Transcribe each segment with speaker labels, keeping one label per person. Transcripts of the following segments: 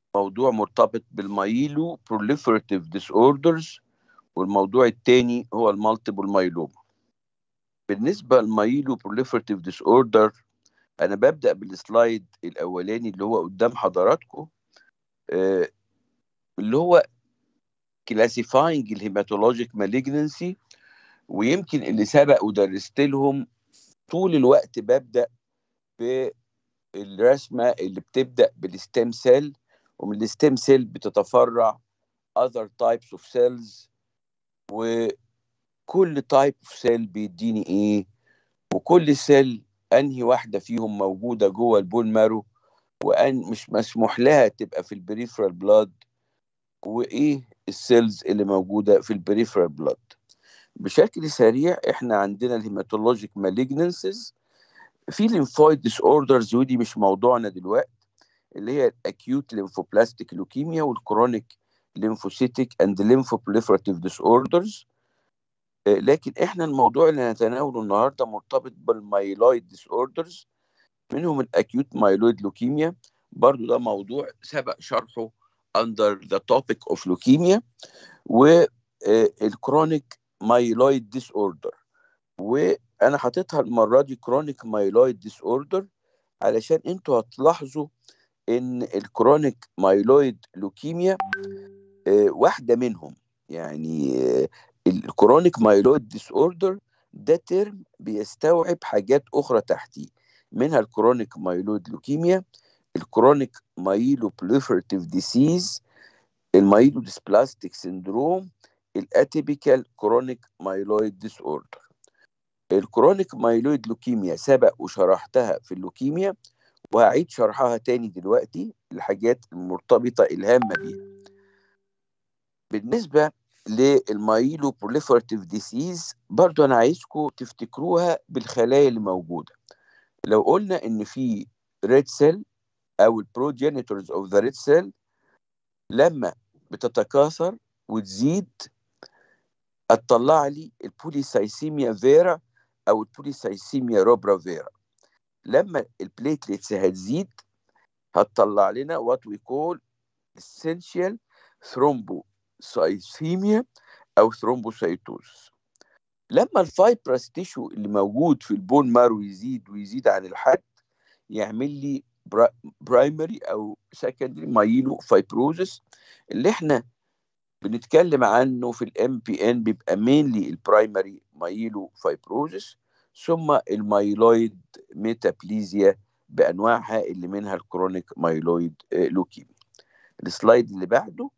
Speaker 1: موضوع مرتبط بالمايلو proliferative disorders والموضوع الثاني هو المالتيبل مايلوما بالنسبة للمايلو proliferative disorder أنا ببدأ بالسلايد الأولاني اللي هو قدام حضراتكم آه، اللي هو كلاسيفاينج الهيماتولوجيك مالجنسي ويمكن اللي سبق ودرست لهم طول الوقت ببدأ بالرسمة اللي بتبدأ بالستيم سيل ومن الستيم سيل بتتفرع other types of cells وكل تايب اوف سيل بيديني ايه وكل سيل انهي واحده فيهم موجوده جوه البون مارو وان مش مسموح لها تبقى في البريفرال بلاد وايه السيلز اللي موجوده في البريفرال بلاد بشكل سريع احنا عندنا الهيماتولوجيك مالجنسز في ليمفويد ديس اوردرز ودي مش موضوعنا دلوقتي اللي هي الاكيوت ليمفوبلاستيك لوكيميا والكرونيك ليمفوسيتيك اند ليمفوبريفراتيف ديس اوردرز لكن احنا الموضوع اللي هنتناوله النهارده مرتبط بالمايلويد ديس اوردرز منهم الاكيوت مايلويد لوكيميا برضو ده موضوع سبق شرحه under the topic of leukemia والكرونيك مايلويد ديس اوردر وانا حاططها المره دي كرونيك مايلويد ديس اوردر علشان انتوا هتلاحظوا ان الكرونيك مايلويد لوكيميا واحده منهم يعني الكرونيك مايلويد ديس اوردر ده ترم بيستوعب حاجات اخرى تحتيه منها الكرونيك مايلويد لوكيميا الكرونيك مايلو بروليفراتيف ديسيز المايلو ديسبلاستيك سيندروم الاتيبيكال كرونيك مايلويد ديس اوردر الكرونيك مايلويد لوكيميا سبق وشرحتها في اللوكيميا وهعيد شرحها تاني دلوقتي الحاجات المرتبطة الهامة بيها بالنسبة للمايلو بروليفراتيف ديسيز برضو أنا عايزكم تفتكروها بالخلايا اللي موجودة لو قلنا إن في ريد سيل أو البروجينيتورز أوف ذا ريد سيل لما بتتكاثر وتزيد هتطلع لي البوليسايسيميا فيرا أو البوليسايسيميا روبرا فيرا لما البليتليتس هتزيد هتطلع لنا وات وي كول essential thrombocythemia او ثرومبوسايتوز لما الفايبرس تيشو اللي موجود في البون مارو يزيد ويزيد عن الحد يعمل لي برايمري او سكندري مايلو فايبروزس اللي احنا بنتكلم عنه في الام بي ان بيبقى مينلي البرايمري مايلو فايبروزس ثم المايلويد ميتابليزيا بانواعها اللي منها الكرونيك مايلويد لوكيميا السلايد اللي بعده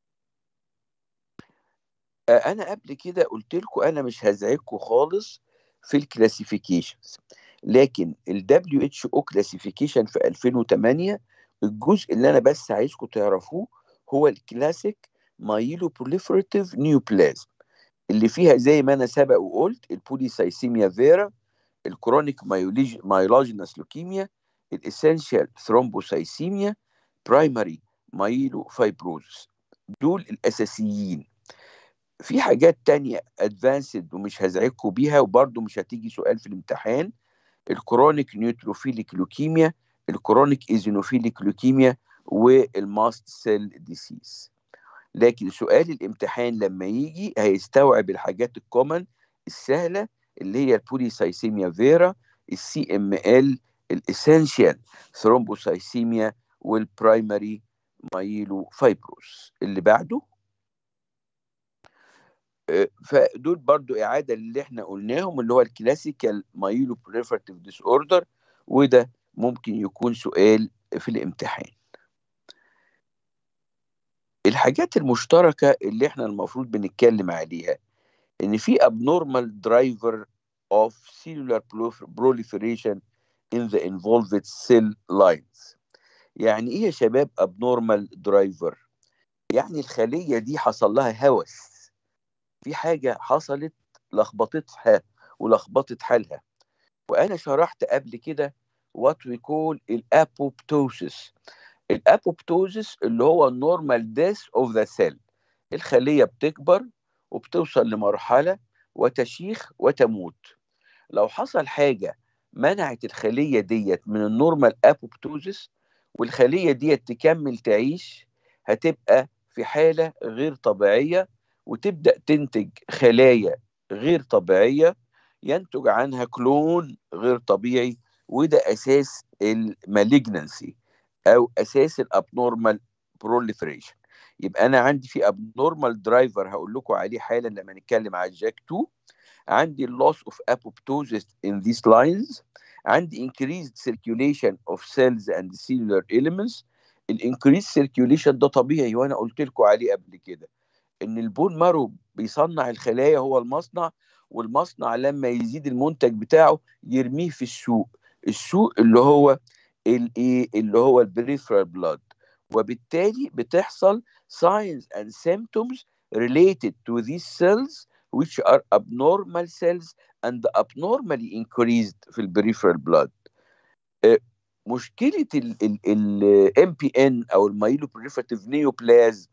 Speaker 1: انا قبل كده قلت لكم انا مش هزعجكم خالص في الكلاسيفيكيشنز لكن ال WHO كلاسيفيكيشن في 2008 الجزء اللي انا بس عايزكم تعرفوه هو الكلاسيك مايلو بروليفراتيف نيوبلازم اللي فيها زي ما انا سبق وقلت البوليسايسيميا فيرا الكرونيك مايلوجينس لوكيميا الاسينشال ثرومبوسايسيميا برايمري مايلو فايبروزس دول الاساسيين في حاجات تانية ادفانسد ومش هزعجكم بيها وبرضه مش هتيجي سؤال في الامتحان الكرونيك نيوتروفيليك لوكيميا الكرونيك ايزينوفيليك لوكيميا والماست سيل ديسيز لكن سؤال الامتحان لما يجي هيستوعب الحاجات الكومن السهله اللي هي البوليسايسيميا فيرا السي ام ال الاسينشال ثرومبوسايسيميا والبرايمري مايلو فايبروس اللي بعده فدول برضو إعادة اللي احنا قلناهم اللي هو الكلاسيكال مايلو بريفرتيف ديس اوردر وده ممكن يكون سؤال في الامتحان الحاجات المشتركة اللي احنا المفروض بنتكلم عليها ان في abnormal driver of cellular proliferation in the involved cell lines يعني ايه يا شباب abnormal driver يعني الخلية دي حصل لها هوس في حاجة حصلت لخبطتها ولخبطت حالها وأنا شرحت قبل كده what we call الأبوبتوسيس الأبوبتوسيس اللي هو النورمال ديث اوف ذا سيل الخلية بتكبر وبتوصل لمرحلة وتشيخ وتموت لو حصل حاجة منعت الخلية ديت من النورمال أبوبتوسيس والخليه دي تكمل تعيش هتبقى في حاله غير طبيعيه وتبدا تنتج خلايا غير طبيعيه ينتج عنها كلون غير طبيعي وده اساس المالجنسي او اساس الابنورمال بروليفريشن يبقى انا عندي في ابنورمال درايفر هقول لكم عليه حالا لما نتكلم على الجاك 2 عندي loss of apoptosis in these lines عندي increased circulation of cells and cellular elements الانكريز سيركيوليشن ده طبيعي وانا قلت لكم عليه قبل كده ان البون مارو بيصنع الخلايا هو المصنع والمصنع لما يزيد المنتج بتاعه يرميه في السوق السوق اللي هو الايه اللي هو البريفرال بلاد وبالتالي بتحصل signs and symptoms related to these cells which are abnormal cells and abnormally increased في البريفرال بلاد مشكله الام بي ان او المايلو بريفاتيف نيوبلازم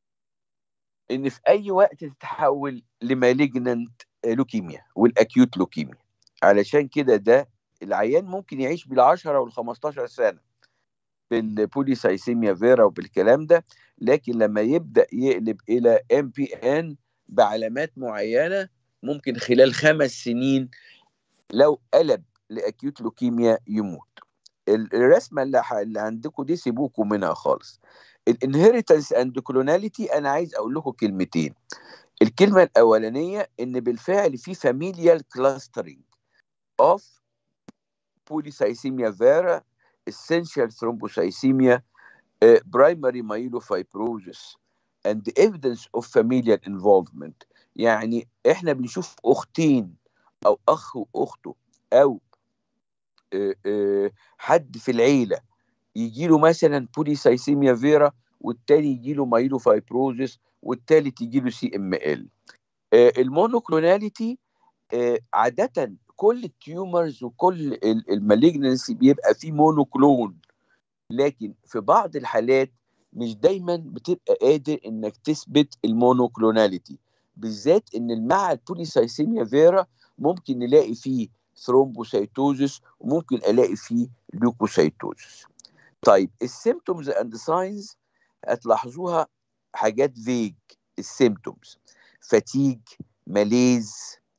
Speaker 1: ان في اي وقت تتحول لمالجننت لوكيميا والاكيوت لوكيميا علشان كده ده العيان ممكن يعيش بال10 وال15 سنه بالبوليسايسيميا فيرا وبالكلام ده لكن لما يبدا يقلب الى ام بي ان بعلامات معينه ممكن خلال خمس سنين لو قلب لاكيوت لوكيميا يموت الرسمه اللي, اللي عندكم دي سيبوكم منها خالص الانهيرتنس اند كلوناليتي انا عايز اقول لكم كلمتين الكلمه الاولانيه ان بالفعل في فاميليال كلاسترنج اوف بوليسايسيميا فيرا essential thrombocythemia uh, primary myelofibrosis and evidence of familial involvement يعني احنا بنشوف اختين او اخ واخته او uh, uh, حد في العيله يجي له مثلا بوليسايسيميا فيرا والتاني يجي له مايلوفايبروزس والتالت يجي له سي ام ال المونوكلوناليتي عاده كل التيومرز وكل المالجنسي بيبقى فيه مونوكلون لكن في بعض الحالات مش دايما بتبقى قادر انك تثبت المونوكلوناليتي بالذات ان مع البوليسايسيميا فيرا ممكن نلاقي فيه ثرومبوسايتوزس وممكن الاقي فيه ليوكوسايتوزس طيب السيمتومز اند ساينز هتلاحظوها حاجات فيج السيمتومز فاتيج ماليز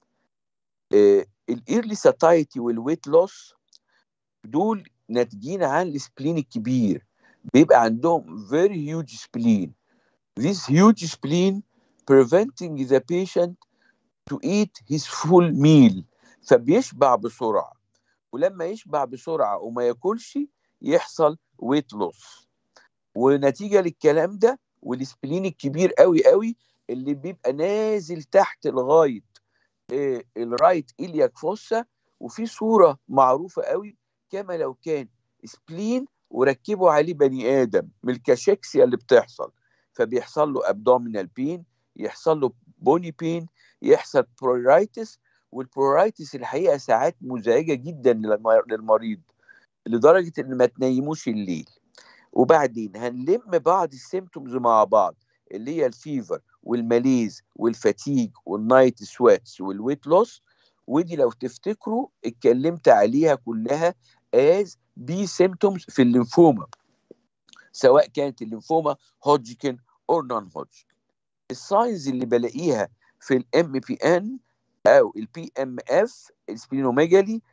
Speaker 1: الايرلي ساتايتي والويت لوس دول ناتجين عن السبلين الكبير بيبقى عندهم very huge spleen this huge spleen preventing the patient to eat his full meal فبيشبع بسرعة ولما يشبع بسرعة وما ياكلش يحصل ويت لوس ونتيجة للكلام ده والسبلين الكبير قوي قوي اللي بيبقى نازل تحت لغاية إيه الرايت إلياك فوسا وفي صورة معروفة قوي كما لو كان سبلين وركبوا عليه بني آدم من الكاشكسيا اللي بتحصل فبيحصل له ابدومينال بين يحصل له بوني بين يحصل برورايتس والبرورايتس الحقيقة ساعات مزعجة جدا للمريض لدرجة إن ما تنيموش الليل وبعدين هنلم بعض السيمتومز مع بعض اللي هي الفيفر والماليز والفاتيج والنايت سويتس والويت لوس ودي لو تفتكروا اتكلمت عليها كلها از بي سيمتومز في الليمفوما سواء كانت الليمفوما هودجكن او نون هودجكن الساينز اللي بلاقيها في الام بي ان او البي ام اف السبلينوميجالي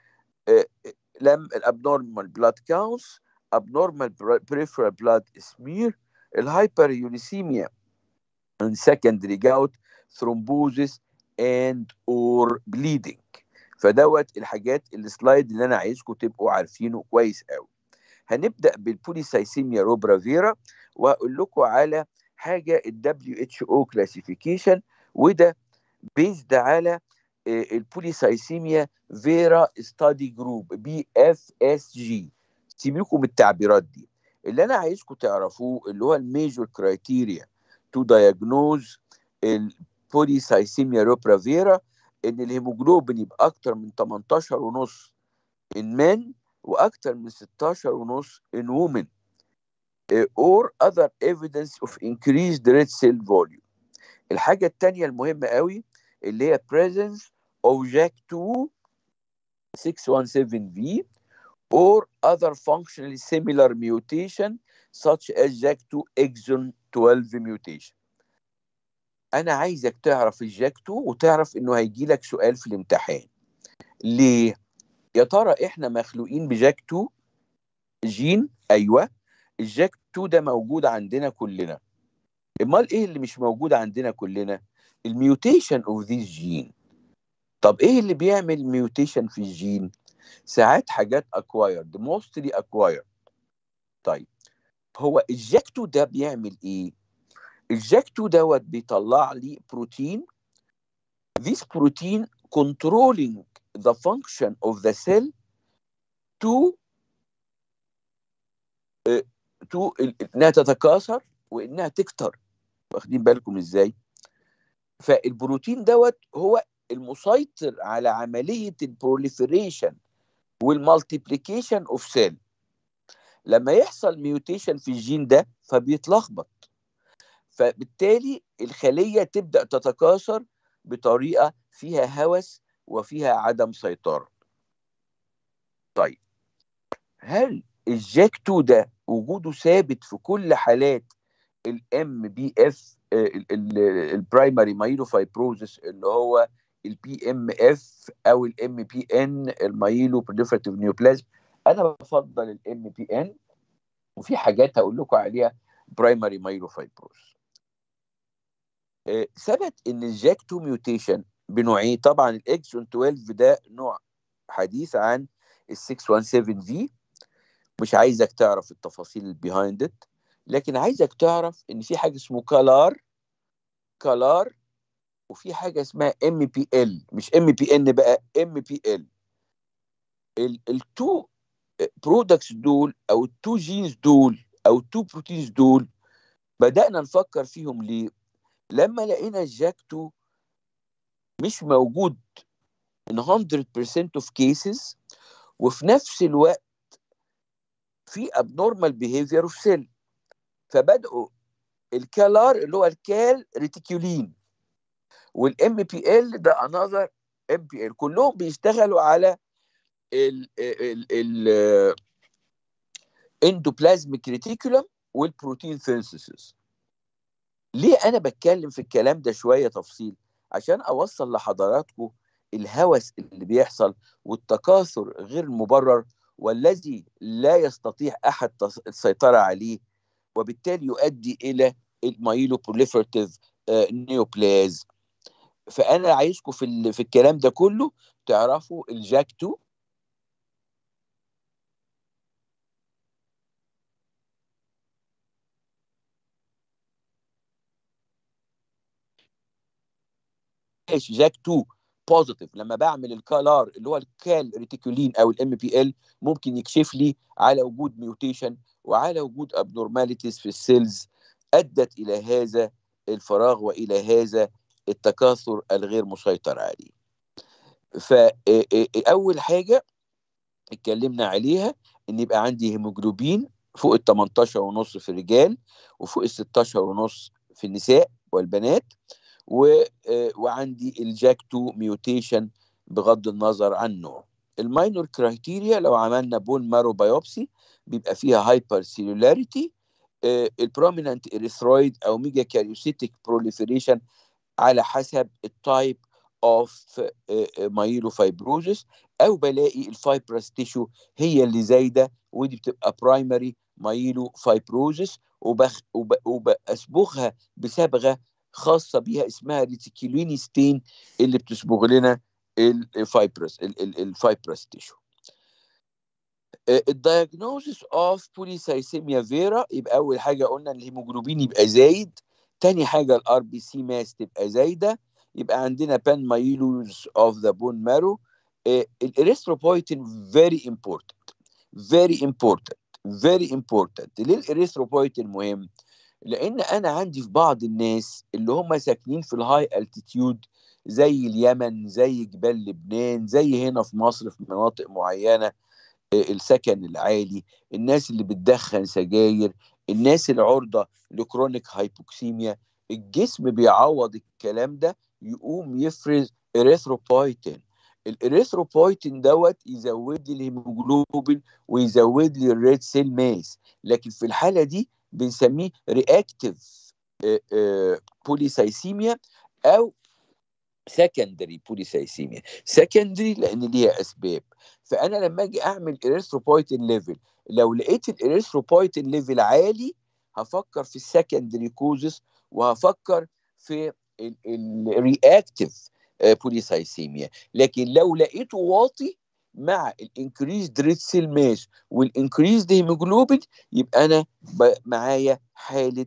Speaker 1: لم الابنورمال بلاد كاونتس abnormal peripheral blood smear الهايبريونيسيميا and secondary gout thrombosis and or bleeding فدوت الحاجات السلايد اللي انا عايزكم تبقوا عارفينه كويس قوي هنبدا بالبوليسايسيميا روبرا فيرا واقول لكم على حاجه الدبليو اتش او كلاسيفيكيشن وده بيزد على البوليسايسيميا فيرا ستادي جروب بي اف اس جي سيبيكم التعبيرات دي اللي انا عايزكم تعرفوه اللي هو الميجور كرايتيريا تو دايجنوز البوليسايسيميا روبرا فيرا ان الهيموجلوبين يبقى اكتر من 18 ونص ان مان واكتر من 16 ونص in women or other evidence of increased red cell volume الحاجة التانية المهمة قوي اللي هي presence of JAK2 617V or other functionally similar mutation such as JAK2 exon 12 mutation انا عايزك تعرف الجاك 2 وتعرف انه هيجي لك سؤال في الامتحان ليه يا ترى احنا مخلوقين بجاك 2 جين ايوه الجاك 2 ده موجود عندنا كلنا امال ايه اللي مش موجود عندنا كلنا الميوتيشن اوف ذيس جين طب ايه اللي بيعمل ميوتيشن في الجين ساعات حاجات acquired mostly acquired طيب هو الجاك 2 ده بيعمل ايه الجاك 2 دوت بيطلع لي بروتين this protein controlling the function of the cell to uh, to انها تتكاثر وانها تكتر واخدين بالكم ازاي فالبروتين دوت هو المسيطر على عمليه البروليفريشن والمالتيبليكيشن اوف سيل لما يحصل ميوتيشن في الجين ده فبيتلخبط فبالتالي الخليه تبدا تتكاثر بطريقه فيها هوس وفيها عدم سيطره طيب هل الجاك 2 ده وجوده ثابت في كل حالات الام بي اف البرايمري مايلوفايبروزس اللي هو البي ام اف او الام بي ان المايلو بروليفراتيف نيوبلازم انا بفضل الام بي ان وفي حاجات هقول لكم عليها برايمري مايلوفايبروز ثبت ان الجاك 2 ميوتيشن بنوعين طبعا الاكسون 12 ده نوع حديث عن ال 617 في مش عايزك تعرف التفاصيل البيهايند ات لكن عايزك تعرف ان في حاجه اسمه كالار كالار وفي حاجه اسمها ام بي ال مش ام بي ان بقى ام بي ال التو برودكتس دول او التو جينز دول او التو بروتينز دول بدانا نفكر فيهم ليه لما لقينا الجاك 2 مش موجود in 100% of cases وفي نفس الوقت في abnormal behavior of cell فبدأوا الكالار اللي هو الكال ريتيكولين والام بي ال ده انذر ام بي ال كلهم بيشتغلوا على ال ال ال اندوبلازميك ريتيكولم والبروتين سينثيسيس ليه انا بتكلم في الكلام ده شويه تفصيل عشان اوصل لحضراتكم الهوس اللي بيحصل والتكاثر غير المبرر والذي لا يستطيع احد السيطره عليه وبالتالي يؤدي الى المايلو بروليفرتيف نيوبلاز فانا عايزكم في في الكلام ده كله تعرفوا الجاك 2 جاك 2 بوزيتيف لما بعمل الكالار اللي هو الكال ريتيكولين او الام بي ال ممكن يكشف لي على وجود ميوتيشن وعلى وجود ابنورماليتيز في السيلز ادت الى هذا الفراغ والى هذا التكاثر الغير مسيطر عليه فاول حاجه اتكلمنا عليها ان يبقى عندي هيموجلوبين فوق ال 18 ونص في الرجال وفوق ال 16 ونص في النساء والبنات و... وعندي الجاك 2 ميوتيشن بغض النظر عن نوع الماينور كرايتيريا لو عملنا بون مارو بايوبسي بيبقى فيها هايبر سيلولاريتي البروميننت اريثرويد او ميجا كاريوسيتيك بروليفريشن على حسب التايب اوف مايلوفايبروزس او بلاقي الفايبرس تيشو هي اللي زايده ودي بتبقى برايمري مايلو فايبروزس وبخ وب... وبصبغها بصبغه خاصه بيها اسمها ريتيكوليني ستين اللي بتصبغ لنا الفايبرس الفايبرس تيشو الدايجنوزس اوف بوليسايسيميا فيرا يبقى اول حاجه قلنا الهيموجلوبين يبقى زايد تاني حاجه الار بي سي ماس تبقى زايده يبقى عندنا بان مايلوز اوف ذا بون مارو الاريثروبويتين فيري امبورتنت فيري امبورتنت فيري امبورتنت ليه الاريثروبويتين مهم لان انا عندي في بعض الناس اللي هم ساكنين في الهاي التيتيود زي اليمن زي جبال لبنان زي هنا في مصر في مناطق معينه السكن العالي الناس اللي بتدخن سجاير الناس العرضه لكرونيك هايبوكسيميا الجسم بيعوض الكلام ده يقوم يفرز اريثروبويتين الاريثروبويتين دوت يزود لي الهيموجلوبين ويزود لي الريد سيل ماس لكن في الحاله دي بنسميه رياكتيف بوليسايسيميا او سكندري بوليسايسيميا سكندري لان ليها اسباب فانا لما اجي اعمل اريثروبويتين ليفل لو لقيت الاريثروبويتين ليفل عالي هفكر في السكندري كوزس وهفكر في الرياكتيف بوليسايسيميا لكن لو لقيته واطي مع الانكريز ريد سيل ماس والانكريز هيموجلوبين يبقى انا معايا حاله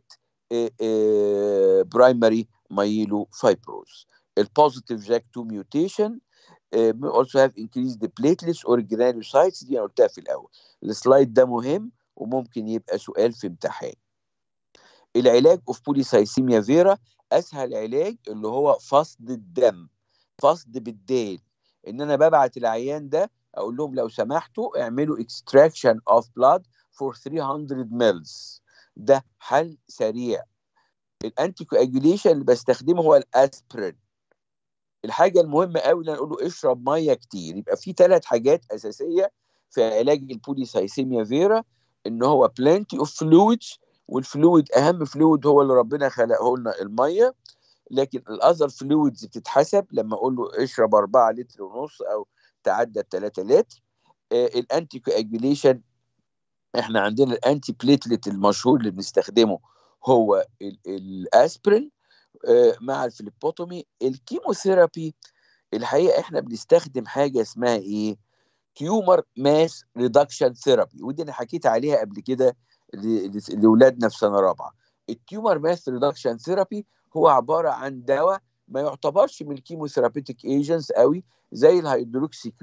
Speaker 1: برايمري مايلو فايبروز البوزيتيف جاك 2 ميوتيشن also have increased the platelets or granulocytes دي انا قلتها في الاول السلايد ده مهم وممكن يبقى سؤال في امتحان العلاج اوف بوليسايسيميا فيرا اسهل علاج اللي هو فصد الدم فصد بالدال ان انا ببعت العيان ده اقول لهم لو سمحتوا اعملوا extraction of blood for 300 mils ده حل سريع الانتي كواجوليشن اللي بستخدمه هو الاسبرين الحاجه المهمه قوي اللي انا اقول له اشرب ميه كتير يبقى في ثلاث حاجات اساسيه في علاج البوليسايسيميا فيرا ان هو بلانتي اوف فلويدز والفلويد اهم فلويد هو اللي ربنا خلقه لنا الميه لكن الاذر فلويدز بتتحسب لما اقول له اشرب 4 لتر ونص او تعدى 3 لتر آه الانتي كواجوليشن احنا عندنا الانتي بليتلت المشهور اللي بنستخدمه هو الاسبرين آه مع الفليبوتومي الكيموثيرابي الحقيقه احنا بنستخدم حاجه اسمها ايه تيومر ماس ريدكشن ثيرابي ودي انا حكيت عليها قبل كده لاولادنا في سنه رابعه التيومر ماس ريدكشن ثيرابي هو عباره عن دواء ما يعتبرش من الكيموثيرابيتيك ايجنتس قوي زي الهيدروكسي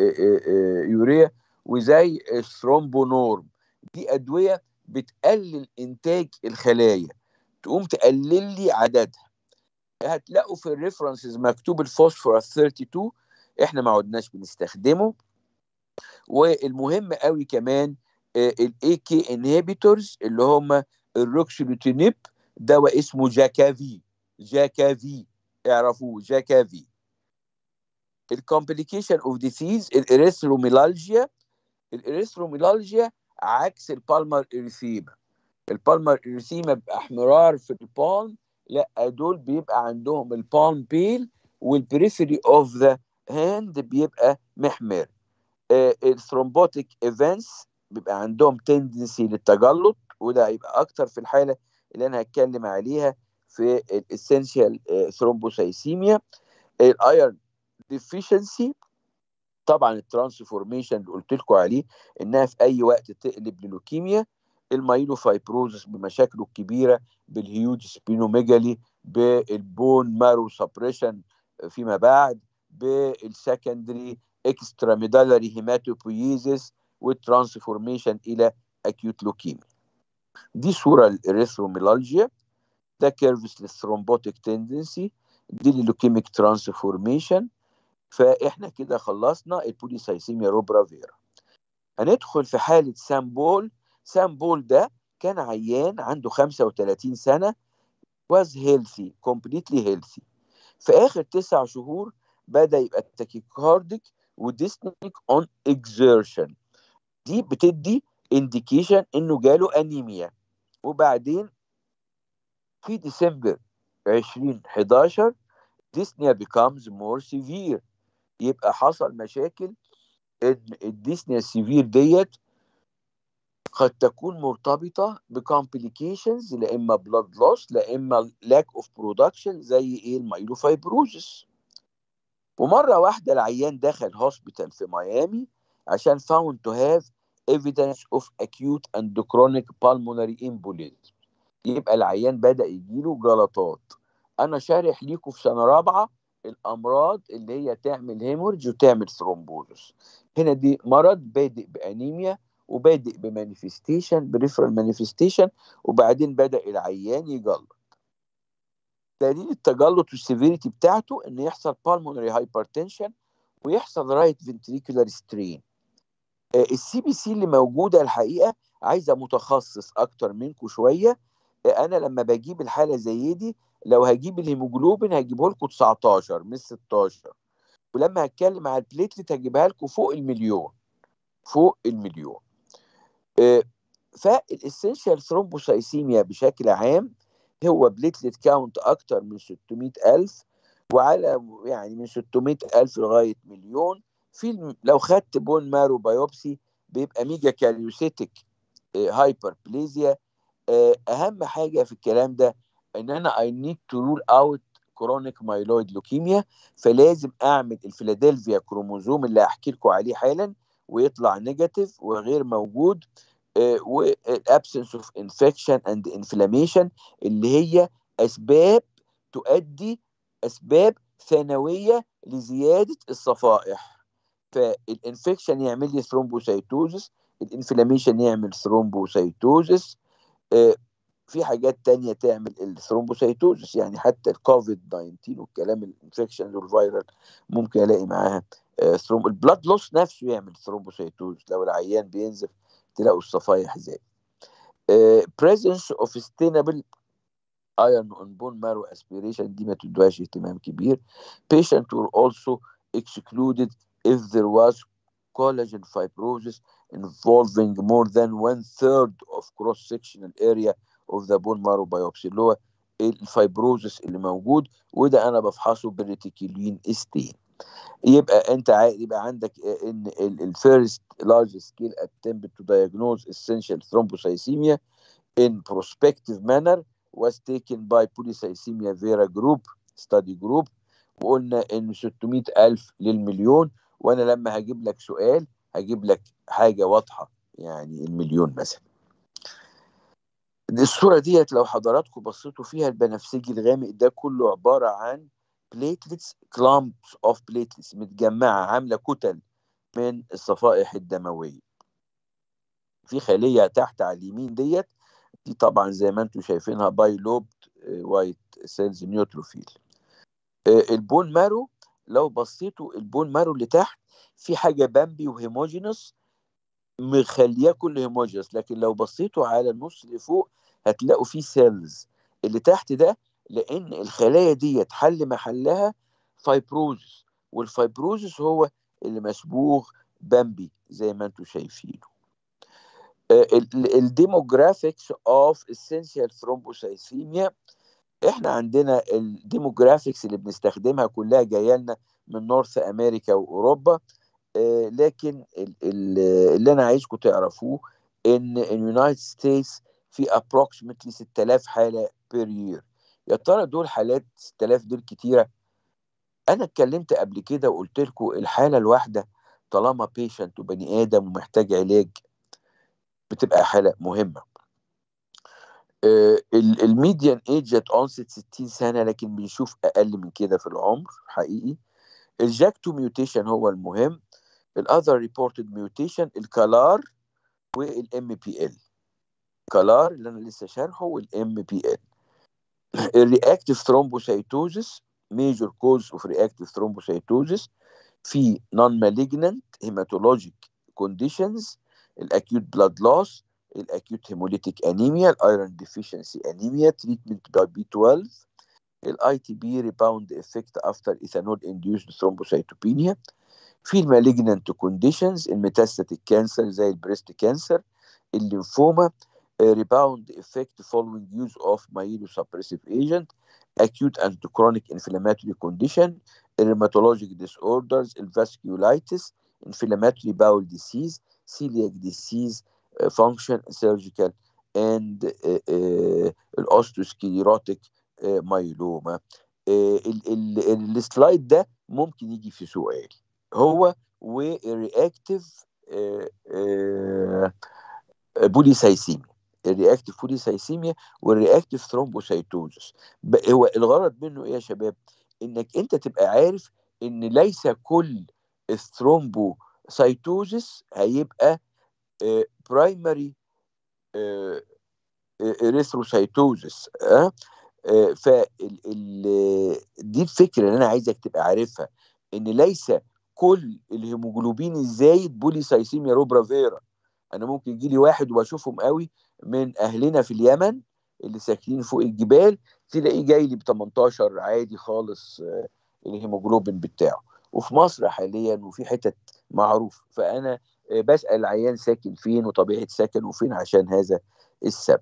Speaker 1: يوريا وزي الثرومبونورم دي ادويه بتقلل انتاج الخلايا تقوم تقلل لي عددها هتلاقوا في الريفرنسز مكتوب الفوسفورس 32 احنا ما عدناش بنستخدمه والمهم قوي كمان الاي كي انهبيتورز اللي هم الروكسولوتينيب دواء اسمه جاكافي جاكافي اعرفوه جاكافي الكومبليكيشن اوف ديسيز الاريثروميلالجيا الاريثروميلالجيا عكس البالمر اريثيما البالمر اريثيما بيبقى احمرار في البالم لا دول بيبقى عندهم البالم بيل والبريفري اوف ذا هاند بيبقى محمر آه الثرومبوتيك ايفنتس بيبقى عندهم تندنسي للتجلط وده هيبقى اكتر في الحاله اللي انا هتكلم عليها في الاسينشال ثرومبوسايسيميا الايرن ديفيشنسي طبعا الترانسفورميشن اللي قلت لكم عليه انها في اي وقت تقلب للوكيميا المايلوفايبروزس بمشاكله الكبيره بالهيوج سبينوميجالي بالبون مارو سبريشن فيما بعد بالسكندري اكستراميدالري هيماتوبويزيس والترانسفورميشن الى اكيوت لوكيميا دي صوره الاريثروميلالجيا ده كيرفس للثرومبوتيك تندنسي دي اللوكيميك ترانسفورميشن فاحنا كده خلصنا البوليسايسيميا روبرا فيرا هندخل في حاله سامبول سامبول ده كان عيان عنده 35 سنه was healthy completely healthy في اخر تسع شهور بدا يبقى تاكيكارديك وديسنيك اون اكزيرشن دي بتدي انديكيشن انه جاله انيميا وبعدين في ديسمبر 2011 ديسنيا becomes more severe يبقى حصل مشاكل ان الديسنيا السيفير ديت قد تكون مرتبطة بكومبليكيشنز لا إما بلاد لوس لا إما لاك اوف برودكشن زي إيه المايلوفايبروزس ومرة واحدة العيان دخل هوسبيتال في ميامي عشان found to have evidence of acute and chronic pulmonary embolism يبقى العيان بدأ يجيله جلطات أنا شارح ليكم في سنة رابعة الأمراض اللي هي تعمل هيمورج وتعمل ثرومبوزس هنا دي مرض بادئ بأنيميا وبادئ بمانيفستيشن بريفرال مانيفستيشن وبعدين بدأ العيان يجلط دليل التجلط والسيفيريتي بتاعته ان يحصل pulmonary hypertension ويحصل رايت فنتريكولار سترين السي بي سي اللي موجوده الحقيقه عايزه متخصص اكتر منكم شويه انا لما بجيب الحاله زي دي لو هجيب الهيموجلوبين هجيبه لكم 19 مش 16 ولما هتكلم على البليتلت هجيبها لكم فوق المليون فوق المليون آه، فالاسنشال ثرومبوسايسيميا بشكل عام هو بليتلت كاونت اكتر من 600 الف وعلى يعني من 600 الف لغايه مليون في لو خدت بون مارو بايوبسي بيبقى ميجا كاليوسيتك هايبر بليزيا اهم حاجه في الكلام ده ان انا اي نيد تو رول اوت كرونيك مايلويد لوكيميا فلازم اعمل الفيلادلفيا كروموزوم اللي هحكي لكم عليه حالا ويطلع نيجاتيف وغير موجود والابسنس اوف انفكشن اند انفلاميشن اللي هي اسباب تؤدي اسباب ثانويه لزياده الصفائح فالانفكشن يعمل لي ثرومبوسايتوزس الانفلاميشن يعمل ثرومبوسايتوزس آه في حاجات تانية تعمل الثرومبوسايتوزس يعني حتى الكوفيد 19 والكلام الانفكشن والفيرال ممكن الاقي معاها آه ثرومب البلاد لوس نفسه يعمل ثرومبوسايتوزس لو العيان بينزف تلاقوا الصفايح زي uh, presence of sustainable iron on bone marrow aspiration دي ما تدوهاش اهتمام كبير patient were also excluded if there was collagen fibrosis involving more than one third of cross sectional area of the bone marrow biopsy اللي هو الفايبروزس اللي موجود وده انا بفحصه بالريتيكولين استين يبقى انت يبقى عندك ان الفيرست لارج سكيل attempt to diagnose essential thrombocythemia in prospective manner was taken by polycythemia vera group study group وقلنا ان 600 الف للمليون وانا لما هجيب لك سؤال هجيب لك حاجه واضحه يعني المليون مثلا الصوره ديت لو حضراتكم بصيتوا فيها البنفسجي الغامق ده كله عباره عن بليتلتس كلامبس اوف بليتلتس متجمعه عامله كتل من الصفائح الدمويه في خليه تحت على اليمين ديت دي طبعا زي ما انتم شايفينها باي لوبد وايت سيلز نيوتروفيل البون مارو لو بصيتوا البون مارو اللي تحت في حاجه بامبي وهيموجينوس مخلياه كله هيموجينوس لكن لو بصيتوا على النص اللي فوق هتلاقوا فيه سيلز اللي تحت ده لان الخلايا دي حل محلها فايبروزس والفايبروزس هو اللي مسبوغ بامبي زي ما انتم شايفينه الديموجرافيكس اوف اسينشال ثرومبوسايثيميا احنا عندنا الديموجرافيكس اللي بنستخدمها كلها جايه لنا من نورث امريكا واوروبا لكن اللي انا عايزكم تعرفوه ان اليونايتد ستيتس في approximately 6000 حاله بير يير يا ترى دول حالات 6000 دول كتيره انا اتكلمت قبل كده وقلت لكم الحاله الواحده طالما بيشنت وبني ادم ومحتاج علاج بتبقى حاله مهمه الميديان ايج ات اونست 60 سنه لكن بنشوف اقل من كده في العمر حقيقي الجاكتو ميوتيشن هو المهم الاذر ريبورتد ميوتيشن الكالار والام بي ال كالار اللي انا لسه شارحه والام بي ال الرياكتيف ثرومبوسايتوزس ميجور كوز اوف رياكتيف ثرومبوسايتوزس في نون مالجنانت هيماتولوجيك كونديشنز الاكيوت بلاد لوس الاكيوت هيموليتيك انيميا الايرون ديفيشنسي انيميا تريتمنت باي بي 12 الاي تي بي ريباوند افكت افتر ايثانول انديوسد ثرومبوسايتوبينيا في المالجنانت كونديشنز الميتاستاتيك كانسر زي البريست كانسر الليمفوما rebound effect following use of myelosuppressive agent, acute and chronic inflammatory condition, rheumatologic disorders, vasculitis, inflammatory bowel disease, celiac disease, uh, function, surgical, and uh, uh, الاوستوسكليروتيك مايلوما السلايد ده ممكن يجي في سؤال هو والرياكتيف بوليسايسيميا الرياكتيف بوليسايسيميا والرياكتيف ثرومبوسايتوزس هو الغرض منه ايه يا شباب انك انت تبقى عارف ان ليس كل الثرومبوسايتوزس هيبقى برايمري اريثروسايتوزس اه ف دي الفكره اللي انا عايزك تبقى عارفها ان ليس كل الهيموجلوبين الزايد بوليسايسيميا روبرا فيرا انا ممكن يجي لي واحد واشوفهم قوي من اهلنا في اليمن اللي ساكنين فوق الجبال تلاقيه جاي لي ب 18 عادي خالص الهيموجلوبين بتاعه وفي مصر حاليا وفي حتت معروف فانا بسال العيان ساكن فين وطبيعه سكنه فين عشان هذا السبب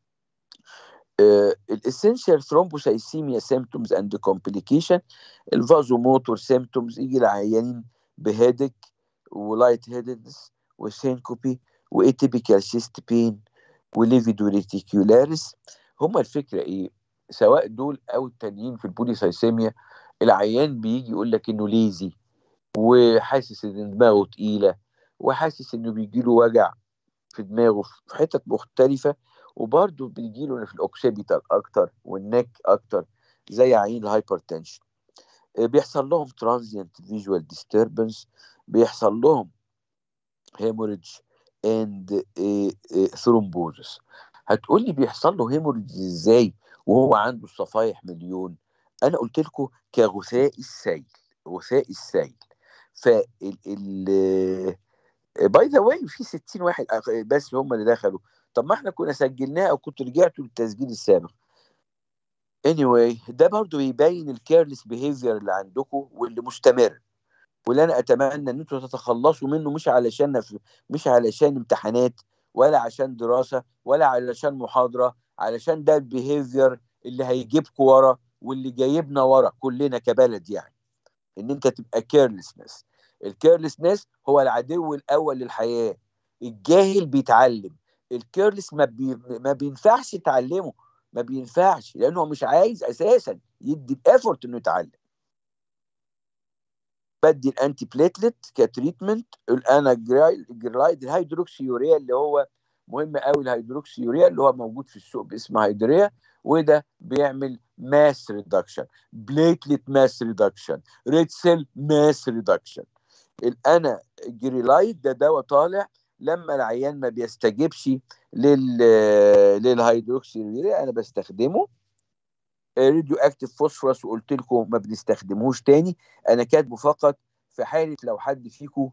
Speaker 1: الاسينشال ثرومبوسايسيميا سيمتومز اند كومبليكيشن الفازوموتور سيمتومز يجي العيانين بهيدك ولايت هيدنس وسينكوبي واتيبيكال شيست بين وليفيدو ريتيكولاريس هما الفكره ايه سواء دول او التانيين في البوليسايسيميا العيان بيجي يقول لك انه ليزي وحاسس ان دماغه تقيله وحاسس انه بيجي له وجع في دماغه في حتت مختلفه وبرده بيجي له في الاوكسيبيتال اكتر والنك اكتر زي عين الهايبرتنشن بيحصل لهم ترانزيانت فيجوال ديستربنس بيحصل لهم هيموريدج اند ثرومبوزس هتقول لي بيحصل له هيموريدج ازاي وهو عنده الصفايح مليون انا قلت لكم كغثاء السيل غثاء السيل فال ال باي ذا واي في 60 واحد بس هم اللي دخلوا طب ما احنا كنا سجلناه او كنت رجعتوا للتسجيل السابق anyway ده برضو بيبين الكيرلس بيهيفير اللي عندكم واللي مستمر واللي انا اتمنى ان انتوا تتخلصوا منه مش علشان مش علشان امتحانات ولا عشان دراسه ولا علشان محاضره علشان ده البيهيفير اللي هيجيبكم ورا واللي جايبنا ورا كلنا كبلد يعني ان انت تبقى كيرلسنس الكيرلسنس هو العدو الاول للحياه الجاهل بيتعلم الكيرلس ما, بي... ما بينفعش تعلمه ما بينفعش لانه مش عايز اساسا يدي الافورت انه يتعلم بدي الانتي بليتلت كتريتمنت الانا جرايد الهيدروكسي يوريا اللي هو مهم قوي الهيدروكسي يوريا اللي هو موجود في السوق باسم هيدريا وده بيعمل ماس ريدكشن بليتلت ماس ريدكشن ريد سيل ماس ريدكشن الانا جريلايد ده دواء طالع لما العيان ما بيستجيبش لل للهيدروكسي انا بستخدمه راديو اكتيف فوسفورس وقلت لكم ما بنستخدموش تاني انا كاتبه فقط في حاله لو حد فيكم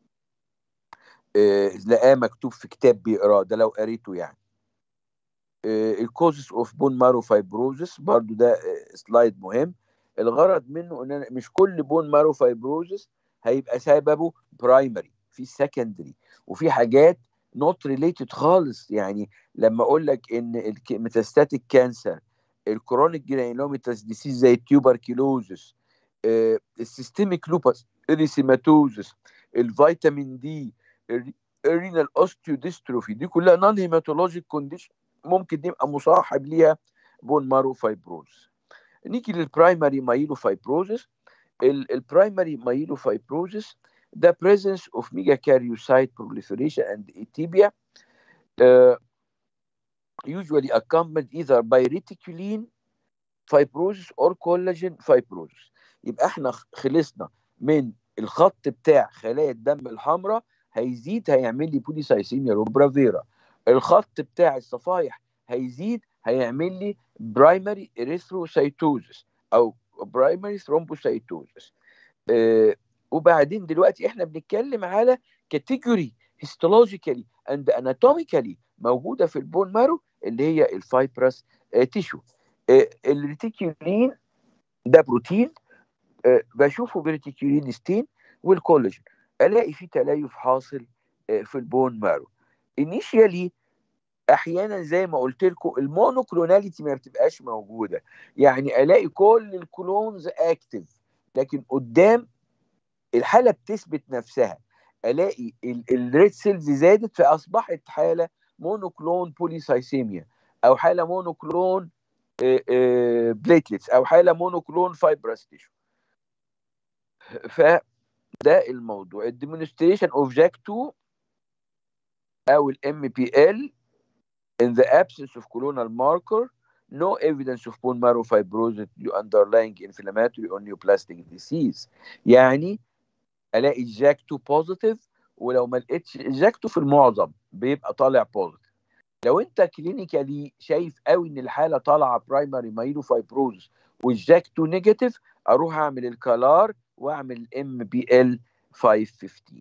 Speaker 1: آه لقاه مكتوب في كتاب بيقراه ده لو قريته يعني الكوزس اوف بون مارو فايبروزس برضو ده آه سلايد مهم الغرض منه ان أنا مش كل بون مارو فايبروزس هيبقى سببه برايمري في سكندري وفي حاجات نوت ريليتد خالص يعني لما اقول لك ان الميتاستاتيك كانسر الكرونيك جرانيلوميتاس ديسيز زي التيوبركيلوزس آه، السيستميك لوباس اريسيماتوزس الفيتامين دي الرينال اوستيوديستروفي دي كلها نون هيماتولوجيك كونديشن ممكن يبقى مصاحب ليها بون مارو فايبروز نيجي للبرايمري مايلو فايبروزس البرايمري مايلو فايبروزس the presence of megakaryocyte proliferation and atypia uh, usually accompanied either by reticulin fibrosis or collagen fibrosis يبقى احنا خلصنا من الخط بتاع خلايا الدم الحمراء هيزيد هيعمل لي بوليسايسيميا روبرافيرا الخط بتاع الصفائح هيزيد هيعمل لي برايمري اريثروسايتوزس او برايمري ثرومبوسايتوزس آه وبعدين دلوقتي احنا بنتكلم على كاتيجوري هيستولوجيكالي اند اناتوميكالي موجوده في البون مارو اللي هي الفايبرس آه تيشو آه الريتيكولين ده بروتين آه بشوفه بريتيكولين ستين والكولاجين الاقي فيه تليف حاصل آه في البون مارو انيشيالي احيانا زي ما قلت لكم المونوكلوناليتي ما بتبقاش موجوده يعني الاقي كل الكلونز اكتف لكن قدام الحاله بتثبت نفسها الاقي الريد سيلز زادت فاصبحت حاله مونوكلون بوليسايسيميا او حاله مونوكلون بليتلتس او حاله مونوكلون فايبرس تيشو فده الموضوع الديمونستريشن اوف جاك 2 او الام بي ال in the absence of colonal marker no evidence of bone marrow fibrosis due underlying inflammatory or neoplastic disease يعني الاقي جاك 2 بوزيتيف ولو ما لقيتش جاك 2 في المعظم بيبقى طالع بوزيتيف لو انت كلينيكالي شايف قوي ان الحاله طالعه برايمري مايلو فايبروز والجاك 2 نيجاتيف اروح اعمل الكالار واعمل الام بي ال 515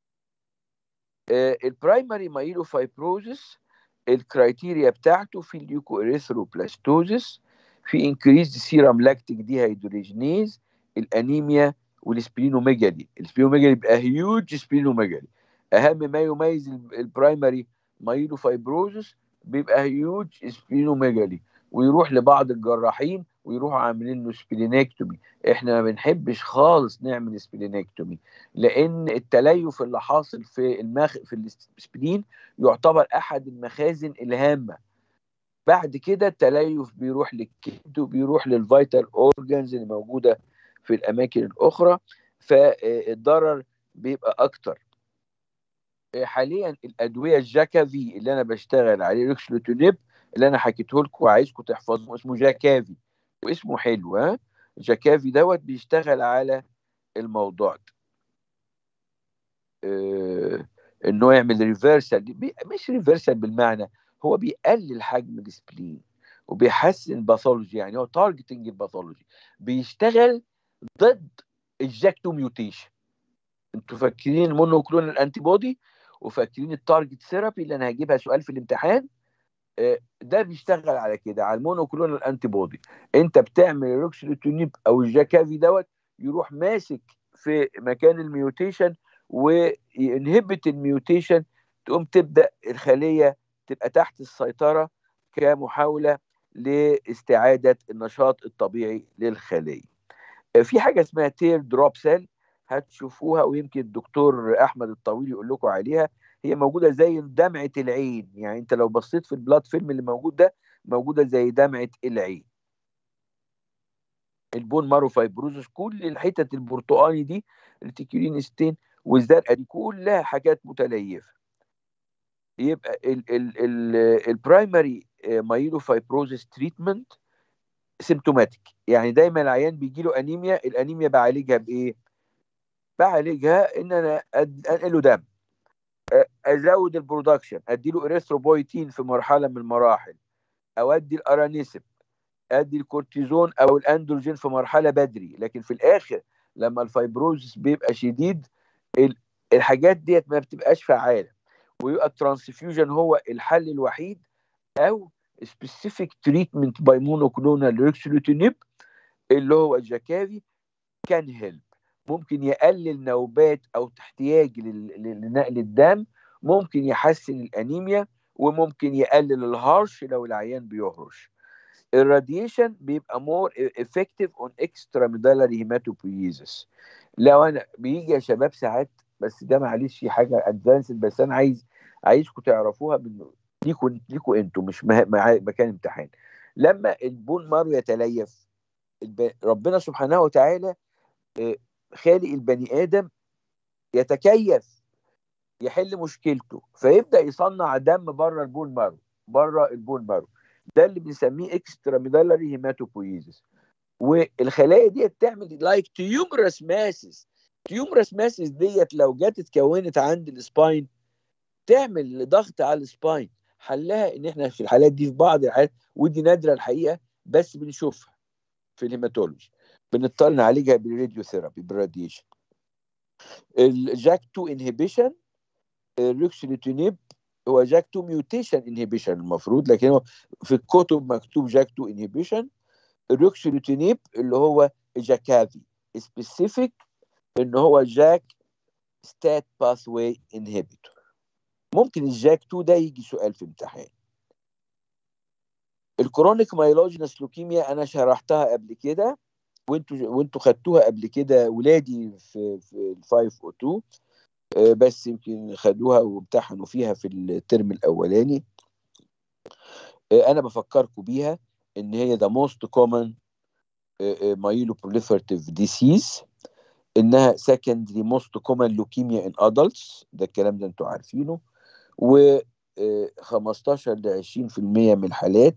Speaker 1: البرايمري مايلو فايبروزس الكرايتيريا بتاعته في الليوكو اريثروبلاستوزس في انكريز سيرم لاكتيك دي هيدروجينيز الانيميا والسبلينوميجالي السبلينوميجالي يبقى هيوج سبلينوميجالي اهم ما يميز البرايمري مايلو فايبروزس بيبقى هيوج سبلينوميجالي ويروح لبعض الجراحين ويروحوا عاملين له سبلينكتومي احنا ما بنحبش خالص نعمل سبلينكتومي لان التليف اللي حاصل في المخ في السبلين يعتبر احد المخازن الهامه بعد كده التليف بيروح للكبد وبيروح للفيتال اورجانز اللي موجوده في الاماكن الاخرى فالضرر بيبقى اكتر حاليا الادويه الجاكافي اللي انا بشتغل عليه ريكسلوتونيب اللي انا حكيته لكم وعايزكم تحفظوه اسمه جاكافي واسمه حلو ها جاكافي دوت بيشتغل على الموضوع ده آه انه يعمل ريفرسال مش ريفرسال بالمعنى هو بيقلل حجم السبلين وبيحسن باثولوجي يعني هو تارجتنج الباثولوجي بيشتغل ضد الجاكتو ميوتيشن انتوا فاكرين المونوكلونال انتي بودي وفاكرين التارجت ثيرابي اللي انا هجيبها سؤال في الامتحان ده بيشتغل على كده على المونوكلونال انتي بودي انت بتعمل الروكسلوتونيب او الجاكافي دوت يروح ماسك في مكان الميوتيشن وينهبت الميوتيشن تقوم تبدا الخليه تبقى تحت السيطره كمحاوله لاستعاده النشاط الطبيعي للخليه. في حاجه اسمها تير دروب سيل هتشوفوها ويمكن الدكتور احمد الطويل يقول لكم عليها هي موجوده زي دمعه العين يعني انت لو بصيت في البلاد فيلم اللي موجود ده موجوده زي دمعه العين البون مارو فايبروزس كل الحتت البرتقاني دي التيكولين ستين والزرقاء دي كلها حاجات متليفه يبقى البرايمري مايلو فايبروزس تريتمنت سيمتوماتيك يعني دايما العيان بيجي له انيميا الانيميا بعالجها بايه بعالجها ان انا انقل له دم ازود البرودكشن ادي له اريثروبويتين في مرحله من المراحل او ادي الارانيسب ادي الكورتيزون او الاندروجين في مرحله بدري لكن في الاخر لما الفايبروزس بيبقى شديد الحاجات ديت ما بتبقاش فعاله ويبقى الترانسفيوجن هو الحل الوحيد او سبيسيفيك تريتمنت باي مونوكلونال ريكسلوتينيب اللي هو الجاكافي كان هيلب ممكن يقلل نوبات او احتياج لنقل الدم ممكن يحسن الانيميا وممكن يقلل الهرش لو العيان بيهرش الراديشن بيبقى مور افكتيف اون اكسترا ميدالري هيماتوبويزس لو انا بيجي يا شباب ساعات بس ده معلش حاجه ادفانسد بس انا عايز عايزكم تعرفوها من ليكوا ليكوا انتوا مش مكان امتحان لما البون مارو يتليف ربنا سبحانه وتعالى خالق البني ادم يتكيف يحل مشكلته فيبدا يصنع دم بره البون مارو بره البون مارو ده اللي بنسميه اكسترا ميدالري هيماتوبويزس والخلايا دي تعمل لايك تيومرس ماسس تيومرس ماسس ديت لو جت اتكونت عند السباين تعمل ضغط على السباين حلها ان احنا في الحالات دي في بعض الحالات ودي نادره الحقيقه بس بنشوفها في الهيماتولوجي بنضطر نعالجها بالراديو ثيرابي بالراديشن الجاك 2 انهبيشن الريكسلوتينيب هو جاك 2 ميوتيشن انهبيشن المفروض لكن هو في الكتب مكتوب جاك 2 انهبيشن الريكسلوتينيب اللي هو جاكافي سبيسيفيك ان هو جاك ستات باثواي انهبيتور ممكن الجاك 2 ده يجي سؤال في امتحان الكرونيك مايلوجينس لوكيميا انا شرحتها قبل كده وانتوا وانتوا خدتوها قبل كده ولادي في في ال 502 بس يمكن خدوها وامتحنوا فيها في الترم الاولاني انا بفكركم بيها ان هي ذا موست كومن مايلو بروليفرتيف ديسيز انها سكندري موست كومن لوكيميا ان ادلتس ده الكلام ده انتوا عارفينه و 15 ل 20% من الحالات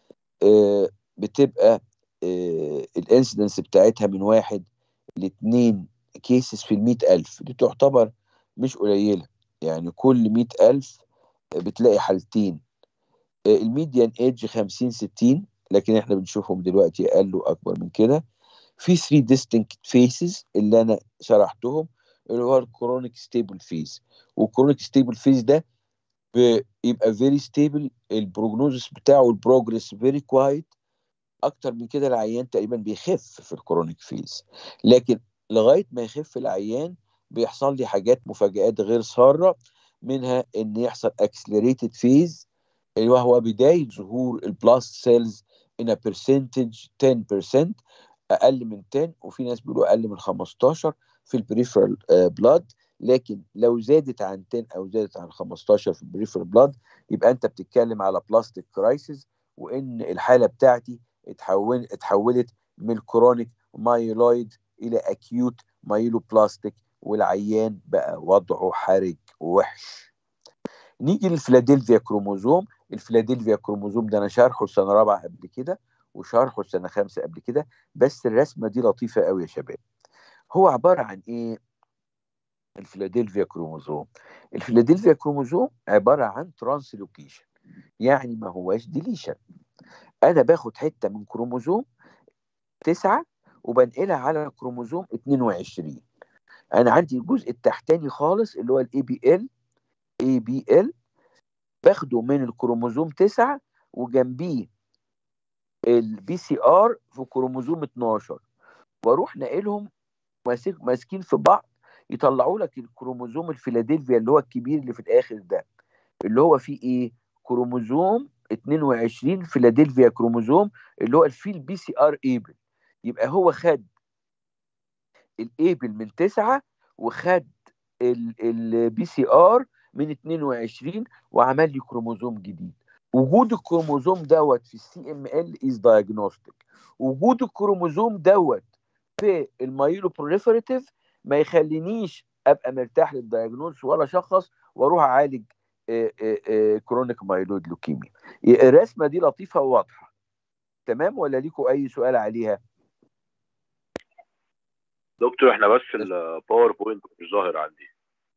Speaker 1: بتبقى الانسيدنس بتاعتها من واحد لاثنين كيسز في المئة ألف دي تعتبر مش قليلة يعني كل مئة ألف بتلاقي حالتين الميديان ايدج 50 60 لكن احنا بنشوفهم دلوقتي اقل واكبر من كده في 3 ديستنكت فيسز اللي انا شرحتهم اللي هو الكرونيك ستيبل فيز والكرونيك ستيبل فيز ده بيبقى فيري ستيبل البروجنوزس بتاعه البروجرس فيري كوايت اكتر من كده العيان تقريبا بيخف في الكرونيك فيز لكن لغايه ما يخف العيان بيحصل لي حاجات مفاجآت غير ساره منها ان يحصل اكسلريتد فيز اللي وهو بدايه ظهور البلاست سيلز in a percentage 10% اقل من 10 وفي ناس بيقولوا اقل من 15 في البريفرال بلاد لكن لو زادت عن 10 او زادت عن 15 في البريفرال بلاد يبقى انت بتتكلم على بلاستيك كرايسيس وان الحاله بتاعتي اتحول اتحولت من كرونيك مايلويد الى اكيوت مايلو بلاستيك والعيان بقى وضعه حرج ووحش نيجي للفيلادلفيا كروموزوم الفيلادلفيا كروموزوم ده انا شارحه سنه رابعه قبل كده وشارحه سنه خامسه قبل كده بس الرسمه دي لطيفه قوي يا شباب هو عباره عن ايه الفيلادلفيا كروموزوم الفيلادلفيا كروموزوم عباره عن ترانسلوكيشن يعني ما هواش ديليشن انا باخد حته من كروموزوم تسعة وبنقلها على كروموزوم 22 انا عندي الجزء التحتاني خالص اللي هو الاي بي ال اي بي ال باخده من الكروموزوم 9 وجنبيه البي سي ار في كروموزوم 12 واروح ناقلهم ماسكين في بعض يطلعوا لك الكروموزوم الفيلادلفيا اللي هو الكبير اللي في الاخر ده اللي هو فيه ايه كروموزوم 22 فيلادلفيا كروموزوم اللي هو فيه البي سي ار ايبل يبقى هو خد الايبل من 9 وخد البي سي ار من 22 وعمل لي كروموزوم جديد وجود الكروموزوم دوت في السي ام ال از دايجنوستيك وجود الكروموزوم دوت في المايلو بروليفريتيف ما يخلينيش ابقى مرتاح للدايجنوز ولا شخص واروح اعالج كرونيك مايلود لوكيميا الرسمه دي لطيفه وواضحه تمام ولا ليكم اي سؤال عليها
Speaker 2: دكتور احنا بس الباوربوينت مش ظاهر عندي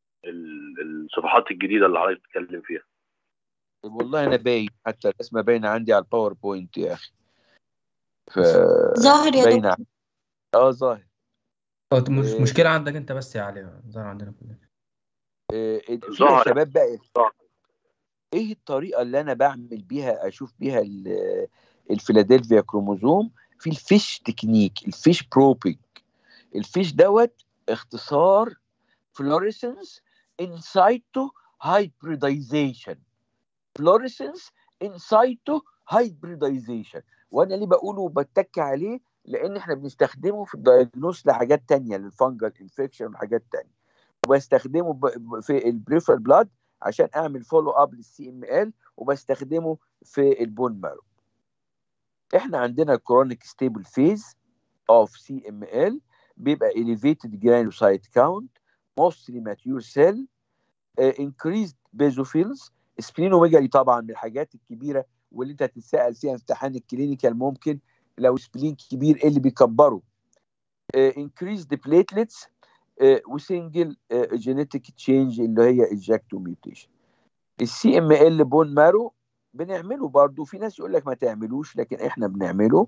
Speaker 2: الصفحات الجديده اللي حضرتك بتتكلم فيها
Speaker 1: والله انا باين حتى الرسمه باينه عندي على الباوربوينت يا اخي ف
Speaker 3: ظاهر يا
Speaker 1: باينه
Speaker 3: دكتور
Speaker 1: اه ظاهر
Speaker 4: هو مش
Speaker 1: إيه.
Speaker 4: مشكلة عندك انت بس يا علي ظهر عندنا كلنا
Speaker 1: إيه، في يا
Speaker 2: ظاهر.
Speaker 1: شباب بقى
Speaker 2: ظاهر.
Speaker 1: ايه الطريقه اللي انا بعمل بيها اشوف بيها ال- الفيلادلفيا كروموزوم في الفيش تكنيك الفيش بروبينج الفيش دوت اختصار فلوريسنس انسايتو هايبريدايزيشن فلوريسنس انسايتو هايبريدايزيشن وانا ليه بقوله وبتك عليه لان احنا بنستخدمه في الدايجنوس لحاجات تانية للفنجل انفكشن وحاجات تانية وبستخدمه ب- في البريفر بلاد عشان اعمل فولو اب للسي ام ال وبستخدمه في البون مارو احنا عندنا كرونيك ستيبل فيز اوف سي ام ال بيبقى elevated granulocyte count mostly mature cell uh, increased basophils سبلينوميجالي طبعا من الحاجات الكبيره واللي انت هتتسال فيها في امتحان الكلينيكال ممكن لو سبلين كبير ايه اللي بيكبره uh, increased platelets uh, وسنجل جينيتيك تشينج اللي هي الجاكتو ميوتيشن السي ام ال بون مارو بنعمله برضو في ناس يقول لك ما تعملوش لكن احنا بنعمله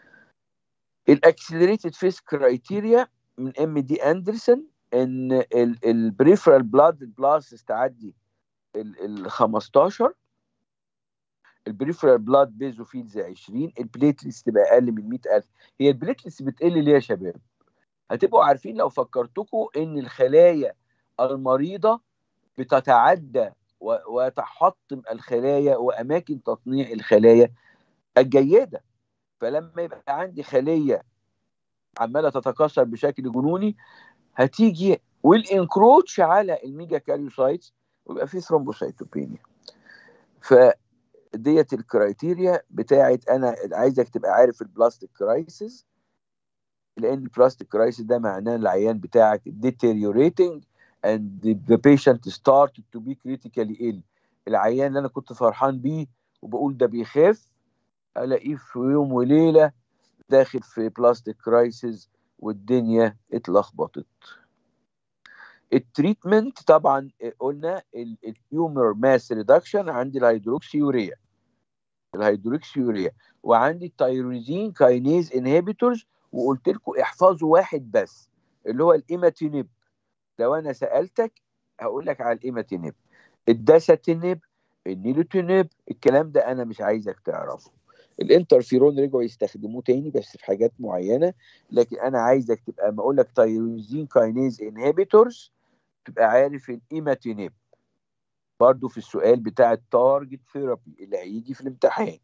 Speaker 1: الاكسلريتد فيس كرايتيريا من ام دي اندرسون ان البريفرال بلاد بلاس تعدي ال 15 البريفرال بلاد بيزوفيلز 20 البليتلتس تبقى اقل من 100000 هي البليتلتس بتقل ليه يا شباب هتبقوا عارفين لو فكرتكم ان الخلايا المريضه بتتعدى و- وتحطم الخلايا واماكن تصنيع الخلايا الجيده فلما يبقى عندي خليه عماله تتكاثر بشكل جنوني هتيجي والانكروتش على الميجا كاريوسايتس ويبقى في ثرومبوسايتوبينيا فديت الكرايتيريا بتاعت انا عايزك تبقى عارف البلاستيك كرايسيس لان البلاستيك كرايسيس ده معناه العيان بتاعك deteriorating and the patient started to be critically ill العيان اللي انا كنت فرحان بيه وبقول ده بيخاف الاقيه في يوم وليله داخل في بلاستيك كرايسيس والدنيا اتلخبطت التريتمنت طبعا قلنا التيومر ماس ريدكشن عندي الهيدروكسيوريا الهيدروكسيوريا وعندي التيروزين كاينيز انهبيتورز وقلت لكم احفظوا واحد بس اللي هو الايماتينيب لو انا سالتك هقول لك على الايماتينيب الداساتينيب النيلوتينيب الكلام ده انا مش عايزك تعرفه الانترفيرون رجعوا يستخدموه تاني بس في حاجات معينه لكن انا عايزك تبقى ما اقول لك تايروزين كاينيز انهبيتورز تبقى عارف الايماتينيب برضو في السؤال بتاع التارجت ثيرابي اللي هيجي في الامتحان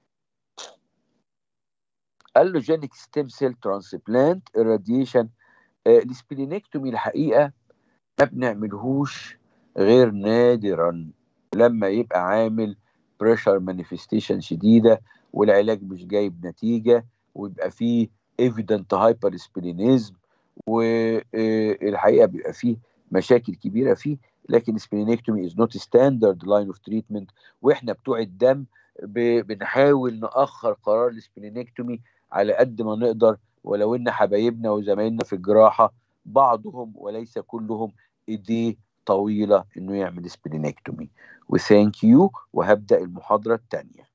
Speaker 1: اللوجينيك ستيم سيل ترانسبلانت الراديشن السبلينكتومي الحقيقه ما بنعملهوش غير نادرا لما يبقى عامل بريشر مانيفستيشن شديده والعلاج مش جايب نتيجه ويبقى فيه ايفيدنت هايبر سبلينيزم والحقيقه بيبقى فيه مشاكل كبيره فيه لكن سبلينكتومي از نوت ستاندرد لاين اوف تريتمنت واحنا بتوع الدم بنحاول ناخر قرار السبلينكتومي على قد ما نقدر ولو ان حبايبنا وزمايلنا في الجراحه بعضهم وليس كلهم ايديه طويله انه يعمل سبلينكتومي وثانك يو وهبدا المحاضره الثانيه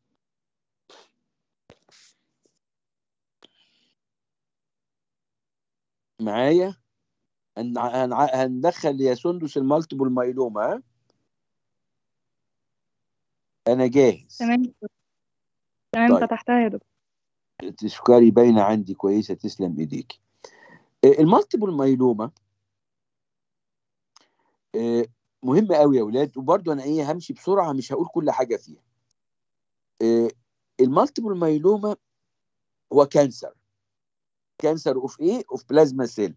Speaker 1: معايا هن- هن- هندخل يا سندس المالتيبل مايلوما ها؟ انا جاهز
Speaker 3: تمام تمام
Speaker 1: طيب.
Speaker 3: فتحتها يا دكتور
Speaker 1: تسكري باينه عندي كويسه تسلم ايديك المالتيبل مايلوما آه، مهم قوي يا اولاد وبرضه انا ايه همشي بسرعه مش هقول كل حاجه فيها آه، المالتيبل مايلوما هو كانسر كانسر اوف ايه اوف بلازما سيل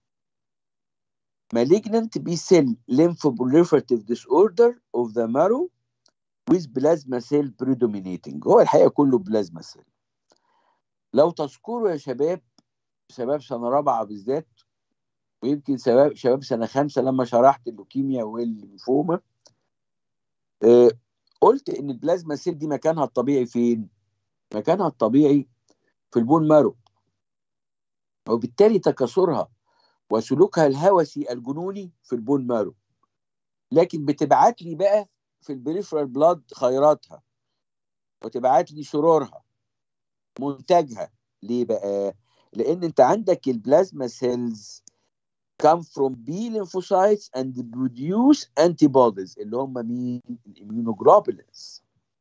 Speaker 1: malignant B cell lymphoproliferative disorder of the marrow with plasma cell predominating هو الحقيقه كله بلازما سيل لو تذكروا يا شباب شباب سنه رابعه بالذات ويمكن شباب شباب سنه خمسه لما شرحت اللوكيميا والليمفوما آه قلت ان البلازما سيل دي مكانها الطبيعي فين؟ مكانها الطبيعي في البون مارو وبالتالي تكاثرها وسلوكها الهوسي الجنوني في البون مارو لكن بتبعت لي بقى في البريفرال بلاد خيراتها وتبعت لي شرورها منتجها ليه بقى؟ لان انت عندك البلازما سيلز come from B lymphocytes and produce antibodies اللي هم مين؟ الاميونوجلوبولينز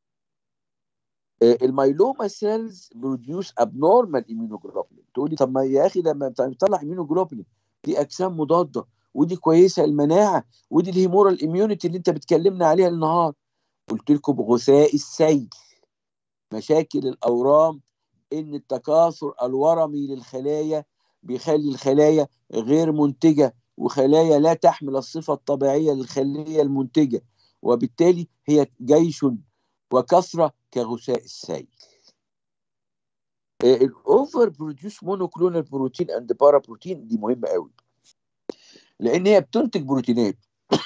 Speaker 1: الميلوما سيلز بروديوس ابنورمال immunoglobulin تقول لي طب ما يا اخي لما بتطلع immunoglobulin دي اجسام مضاده ودي كويسه المناعه ودي الهيمورال اميونيتي اللي انت بتكلمنا عليها النهار قلت لكم غثاء السيل مشاكل الاورام ان التكاثر الورمي للخلايا بيخلي الخلايا غير منتجه وخلايا لا تحمل الصفه الطبيعيه للخليه المنتجه وبالتالي هي جيش وكثره كغثاء السيل الاوفر بروديوس مونوكلونال بروتين اند بارا بروتين دي مهمه قوي لان هي بتنتج بروتينات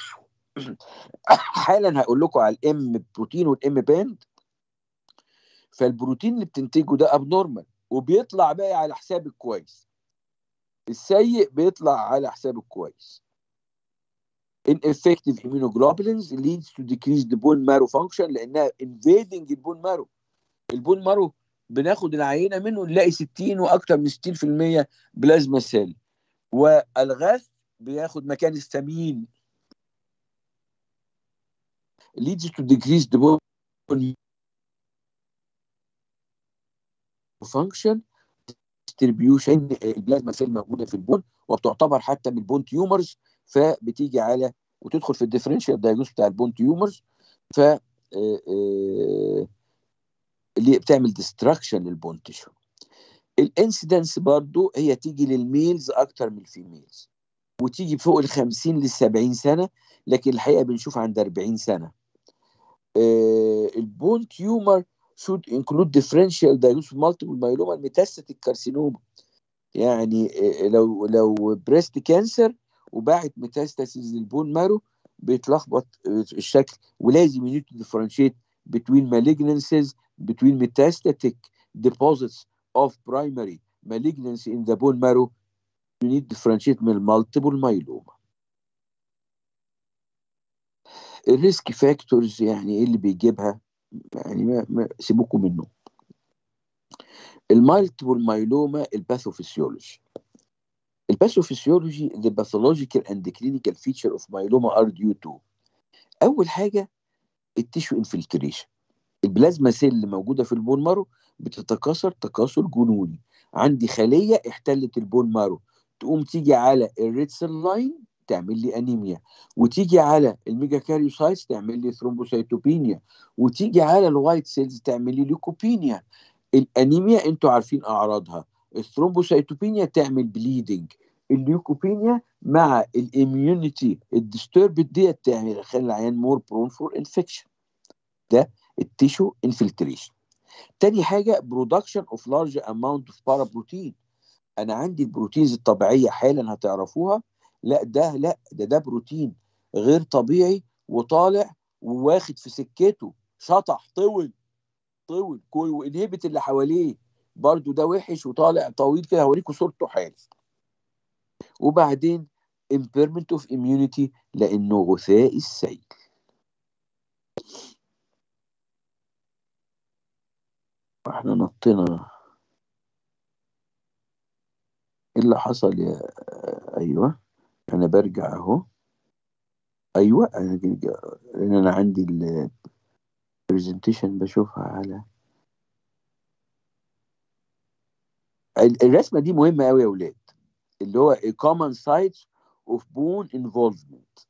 Speaker 1: حالا هقول لكم على الام بروتين والام باند فالبروتين اللي بتنتجه ده ابنورمال وبيطلع بقى على حساب الكويس السيء بيطلع على حساب الكويس ineffective immunoglobulins leads to decreased bone marrow function لانها invading البون مارو البون مارو بناخد العينه منه نلاقي 60 واكثر من 60% بلازما سيل والغاث بياخد مكان الثمين leads to decreased bone function distribution البلازما سيل موجوده في البون وبتعتبر حتى من البون تيومرز فبتيجي على وتدخل في الديفرنشال دايجنوز بتاع البون تيومرز ف اللي بتعمل ديستراكشن للبون تيشو الانسيدنس برضو هي تيجي للميلز اكتر من الفيميلز وتيجي فوق ال 50 لل 70 سنه لكن الحقيقه بنشوف عند 40 سنه آه البون تيومر should include differential diagnosis of multiple myeloma الميتاستاتيك كارسينوما يعني لو لو بريست كانسر وباعت ميتاستاسيز للبون مارو بيتلخبط الشكل ولازم ينيد تو ديفرنشيت between malignancies between metastatic deposits of primary malignancy in the bone marrow you need differentiate من multiple myeloma الريسك فاكتورز يعني ايه اللي بيجيبها يعني ما, ما سيبوكم منه المالتيبل مايلوما الباثوفيسيولوجي الباثوفيسيولوجي the pathological and clinical feature of myeloma are due to اول حاجه التيشو انفلتريشن البلازما سيل اللي موجوده في البون مارو بتتكاثر تكاثر جنوني عندي خليه احتلت البون مارو تقوم تيجي على الريد سيل لاين تعمل لي انيميا وتيجي على الميجا كاريوسايتس تعمل لي ثرومبوسيتوبينيا وتيجي على الوايت سيلز تعمل لي ليوكوبينيا الانيميا انتوا عارفين اعراضها الثرومبوسيتوبينيا تعمل بليدنج الليوكوبينيا مع الاميونيتي الديستربد ديت تعمل تخلي العيان مور برون فور انفكشن ده التيشو انفلتريشن تاني حاجه برودكشن اوف لارج اماونت اوف بارابروتين انا عندي البروتينز الطبيعيه حالا هتعرفوها لا ده لا ده ده بروتين غير طبيعي وطالع وواخد في سكته شطح طول طول كل وانهبت اللي حواليه برضو ده وحش وطالع طويل كده هوريكم صورته حالا وبعدين impairment of immunity لانه غثاء السيل احنا نطينا ايه اللي حصل يا ايوه انا برجع اهو ايوه انا لان انا عندي البرزنتيشن بشوفها على الرسمه دي مهمه قوي يا اولاد اللي هو common sites of bone involvement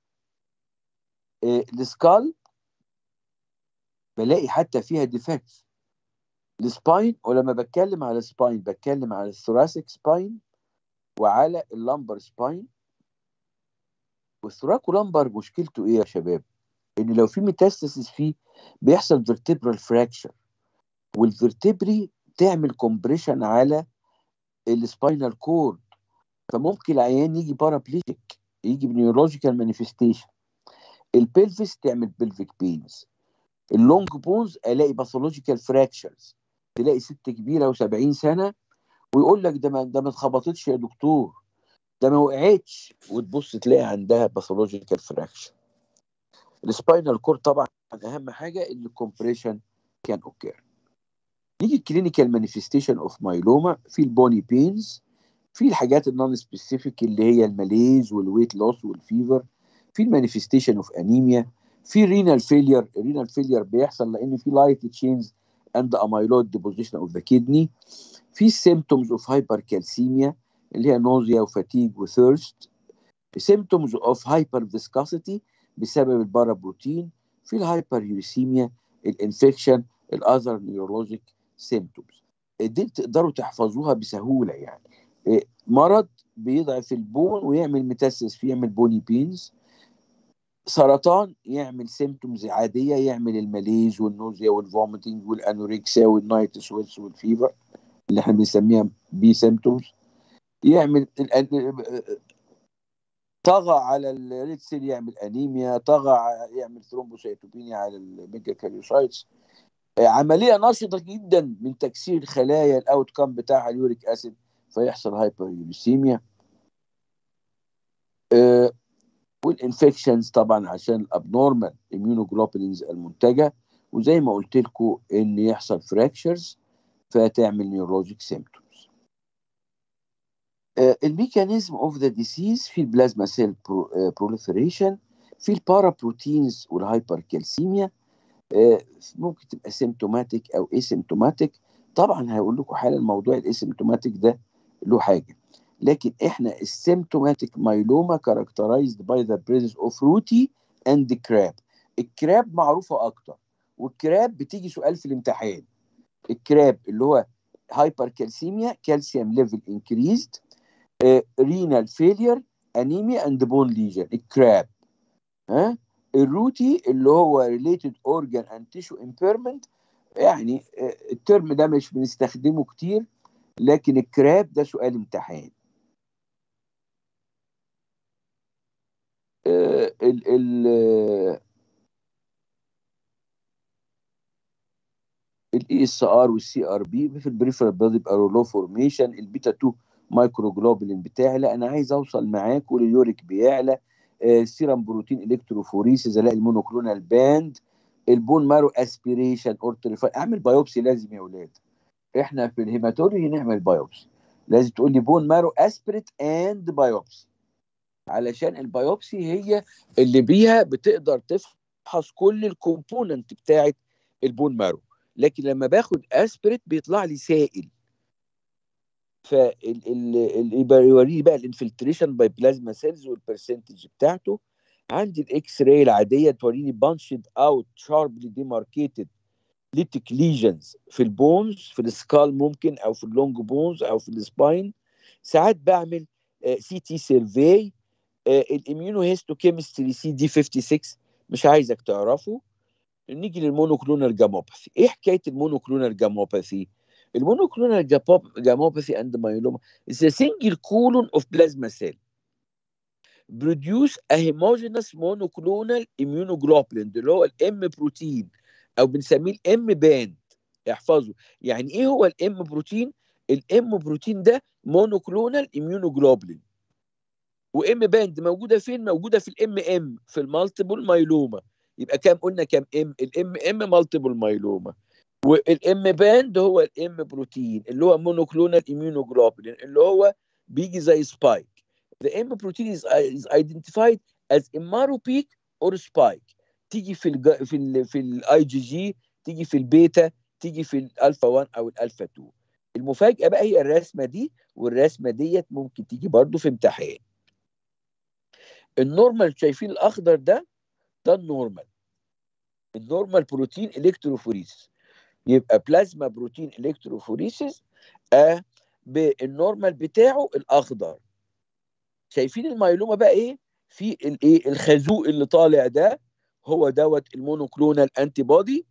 Speaker 1: السكال بلاقي حتى فيها ديفكتس السباين ولما بتكلم على سباين بتكلم على الثوراسيك سباين وعلى اللمبر سباين والثراكو لمبر مشكلته ايه يا شباب ان لو في ميتاستاسيس فيه بيحصل فيرتبرال فراكشر والفيرتبري تعمل كومبريشن على السباينال كورد فممكن العيان يجي بارابليجيك يجي بنيورولوجيكال مانيفستيشن البلفس تعمل بلفيك بينز اللونج بونز الاقي باثولوجيكال فراكشرز تلاقي ست كبيره و70 سنه ويقول لك ده ما ده ما اتخبطتش يا دكتور ده ما وقعتش وتبص تلاقي عندها باثولوجيكال فراكشر السباينال كور طبعا اهم حاجه ان الكومبريشن كان اوكير نيجي الكلينيكال مانيفستيشن اوف مايلوما في البوني بينز في الحاجات النون سبيسيفيك اللي هي الماليز والويت لوس والفيفر في المانيفستيشن اوف انيميا في رينال فيلير الرينال فيلير بيحصل لان في لايت تشينز اند اميلود ديبوزيشن اوف ذا كيدني في سيمتومز اوف هايبر كالسيميا اللي هي نوزيا وفاتيج وثيرست سيمتومز اوف هايبر فيسكاسيتي بسبب البارابروتين في الهايبر يوريسيميا الانفكشن الاذر نيورولوجيك سيمتومز دي تقدروا تحفظوها بسهوله يعني مرض بيضعف البون ويعمل ميتاسيس فيه يعمل بوني بينز سرطان يعمل سيمتومز عاديه يعمل الماليز والنوزيا والفوميتنج والانوركسيا والنايتس ويلس والفيفر اللي احنا بنسميها بي سيمتومز يعمل طغى على الريد سيل يعمل انيميا طغى يعمل ثرومبوسيتوبينيا على الميجا كاريوسايتس عمليه نشطه جدا من تكسير خلايا الاوت كام بتاعها اليوريك اسيد فيحصل هايبر يوريسيميا أه والانفكشنز طبعا عشان الابنورمال اميونوجلوبولينز المنتجه وزي ما قلت لكم ان يحصل فراكشرز فتعمل نيورولوجيك سيمتومز الميكانيزم اوف ذا ديسيز في البلازما سيل بروليفريشن في البارابروتينز والهايبر كالسيميا ممكن تبقى سيمتوماتيك او اسيمتوماتيك طبعا هقول لكم حالا موضوع الاسيمتوماتيك ده له حاجه لكن احنا السيمتوماتيك مايلوما كاركترايزد باي ذا بريزنس اوف روتي اند كراب الكراب معروفه اكتر والكراب بتيجي سؤال في الامتحان الكراب اللي هو هايبر كالسيميا كالسيوم ليفل انكريزد رينال فيلير انيميا اند بون ليجن الكراب ها الروتي اللي هو ريليتد اورجان اند تيشو امبيرمنت يعني الترم ده مش بنستخدمه كتير لكن الكراب ده سؤال امتحان ال ال الاي اس ار والسي ار بي في البريفرال بلاد يبقى رولو فورميشن البيتا 2 مايكرو جلوبولين بتاعي لا انا عايز اوصل معاك واليوريك بيعلى السيرم بروتين الكتروفوريسيس الاقي المونوكلونال باند البون مارو اسبيريشن اورتريفاي اعمل بايوبسي لازم يا اولاد احنا في الهيماتولوجي نعمل بايوبسي لازم تقول لي بون مارو اسبريت اند بايوبسي علشان البايوبسي هي اللي بيها بتقدر تفحص كل الكومبوننت بتاعت البون مارو لكن لما باخد اسبريت بيطلع لي سائل فاللي بيوريني بقى الانفلتريشن باي بلازما سيلز والبرسنتج بتاعته عندي الاكس راي العاديه توريني بانشد اوت شاربلي ديماركيتد ليتك ليجنز في البونز في السكال ممكن او في اللونج بونز او في السباين ساعات بعمل سي تي سيرفي الاميونو هيستوكيمستري سي دي 56 مش عايزك تعرفه نيجي للمونوكلونال جاموباثي ايه حكايه المونوكلونال جاموباثي المونوكلونال جاموباثي اند مايلوما is a single colon of plasma cell produce a homogeneous monoclonal immunoglobulin اللي هو الام بروتين او بنسميه الام باند احفظوا يعني ايه هو الام بروتين الام بروتين ده مونوكلونال اميونوجلوبولين وام باند موجوده فين موجوده في الام ام في المالتيبل مايلوما يبقى كام قلنا كام ام الام ام مالتيبل مايلوما والام باند هو الام بروتين اللي هو مونوكلونال اميونوجلوبولين اللي هو بيجي زي سبايك the M protein is, is identified as immaropeak or spike تيجي في الج... في ال في الاي جي جي تيجي في البيتا تيجي في الالفا 1 او الالفا 2 المفاجاه بقى هي الرسمه دي والرسمه ديت ممكن تيجي برضو في امتحان النورمال شايفين الاخضر ده ده النورمال النورمال بروتين الكتروفوريسيس يبقى بلازما بروتين الكتروفوريسيس آه بالنورمال بتاعه الاخضر شايفين المايلوما بقى ايه في الايه الخازوق اللي طالع ده هو دوت المونوكلونال انتي بودي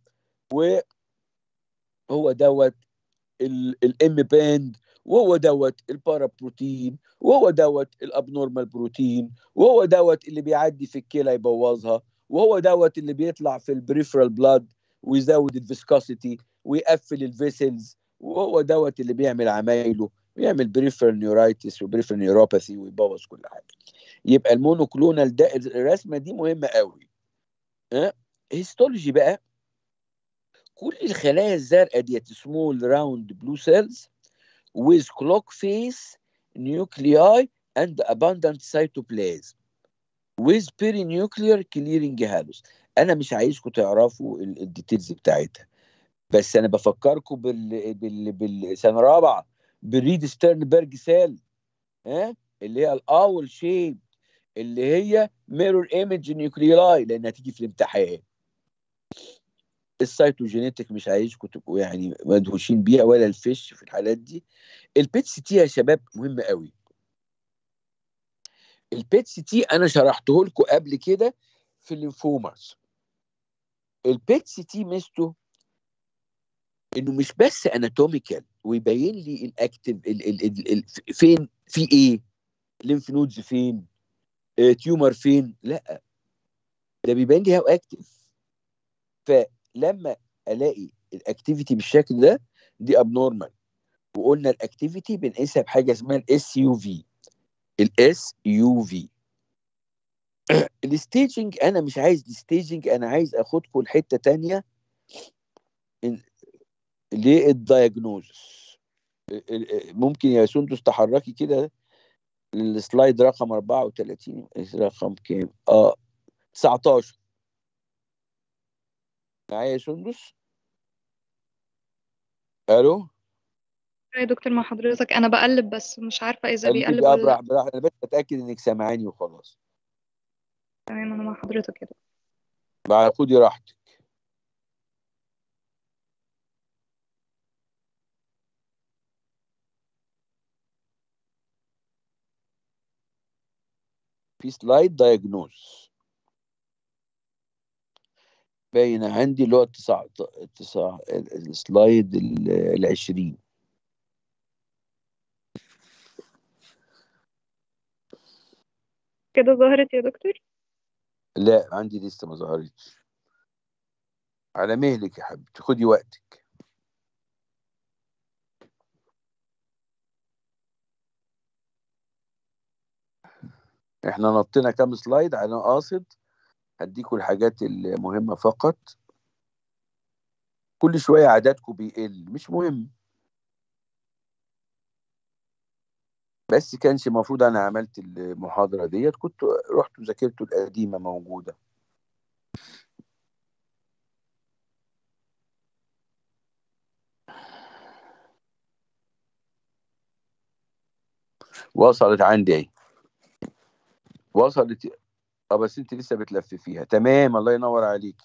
Speaker 1: وهو دوت الام باند وهو دوت البارا بروتين وهو دوت الابنورمال بروتين وهو دوت اللي بيعدي في الكلى يبوظها وهو دوت اللي بيطلع في البريفرال بلاد ويزود الفيسكوسيتي ويقفل الفيسلز وهو دوت اللي بيعمل عمايله ويعمل بريفرال نيورايتس وبريفرال نيوروباثي ويبوظ كل حاجه يبقى المونوكلونال ده الرسمه دي مهمه قوي ها هيستولوجي بقى كل الخلايا الزرقاء ديت سمول راوند بلو سيلز with clock face nuclei and abundant cytoplasm with perinuclear clearing halos انا مش عايزكم تعرفوا الديتيلز بتاعتها بس انا بفكركم بال بال بالسنه رابعه بالريد ستيرنبرج سيل ها اللي هي الاول شيب اللي هي ميرور ايمج نيوكليولاي لانها تيجي في الامتحان السيتوجينيتك مش عايزكم تبقوا يعني مدهوشين بيها ولا الفيش في الحالات دي البيت سي تي يا شباب مهم قوي البيت سي تي انا شرحته لكم قبل كده في الليمفوماس البيت سي تي ميزته انه مش بس اناتوميكال ويبين لي الاكتف ال ال ال ال فين في ايه ليمف نودز فين اه تيومر فين لا ده بيبين لي هاو اكتف فلما الاقي الاكتيفيتي بالشكل ده دي ابنورمال وقلنا الاكتيفيتي بنقيسها بحاجه اسمها الاس يو في الاس يو في الستيجنج انا مش عايز الستيجنج انا عايز اخدكم لحته تانية للدايجنوزس ممكن يا سندس تحركي كده السلايد رقم 34 رقم كام اه 19 معايا يا سندس الو
Speaker 3: يا دكتور مع حضرتك انا بقلب بس مش عارفه اذا
Speaker 1: قلبي
Speaker 3: بيقلب
Speaker 1: بقى
Speaker 3: ولا
Speaker 1: براح
Speaker 3: لا
Speaker 1: براح انا بس اتاكد انك سامعاني وخلاص
Speaker 3: تمام انا مع حضرتك كده
Speaker 1: بقى خدي راحتك في سلايد دايجنوز باين عندي اللي هو التسع التسع السلايد ال- العشرين
Speaker 3: كده ظهرت يا دكتور
Speaker 1: لا عندي لسه ما ظهرتش على مهلك يا حبيبتي خدي وقتك احنا نطينا كام سلايد على قاصد هديكوا الحاجات المهمة فقط كل شوية عددكم بيقل مش مهم بس كانش المفروض انا عملت المحاضرة ديت كنت رحت وذاكرت القديمة موجودة وصلت عندي اهي وصلت اه بس انت لسه بتلففيها تمام الله ينور عليك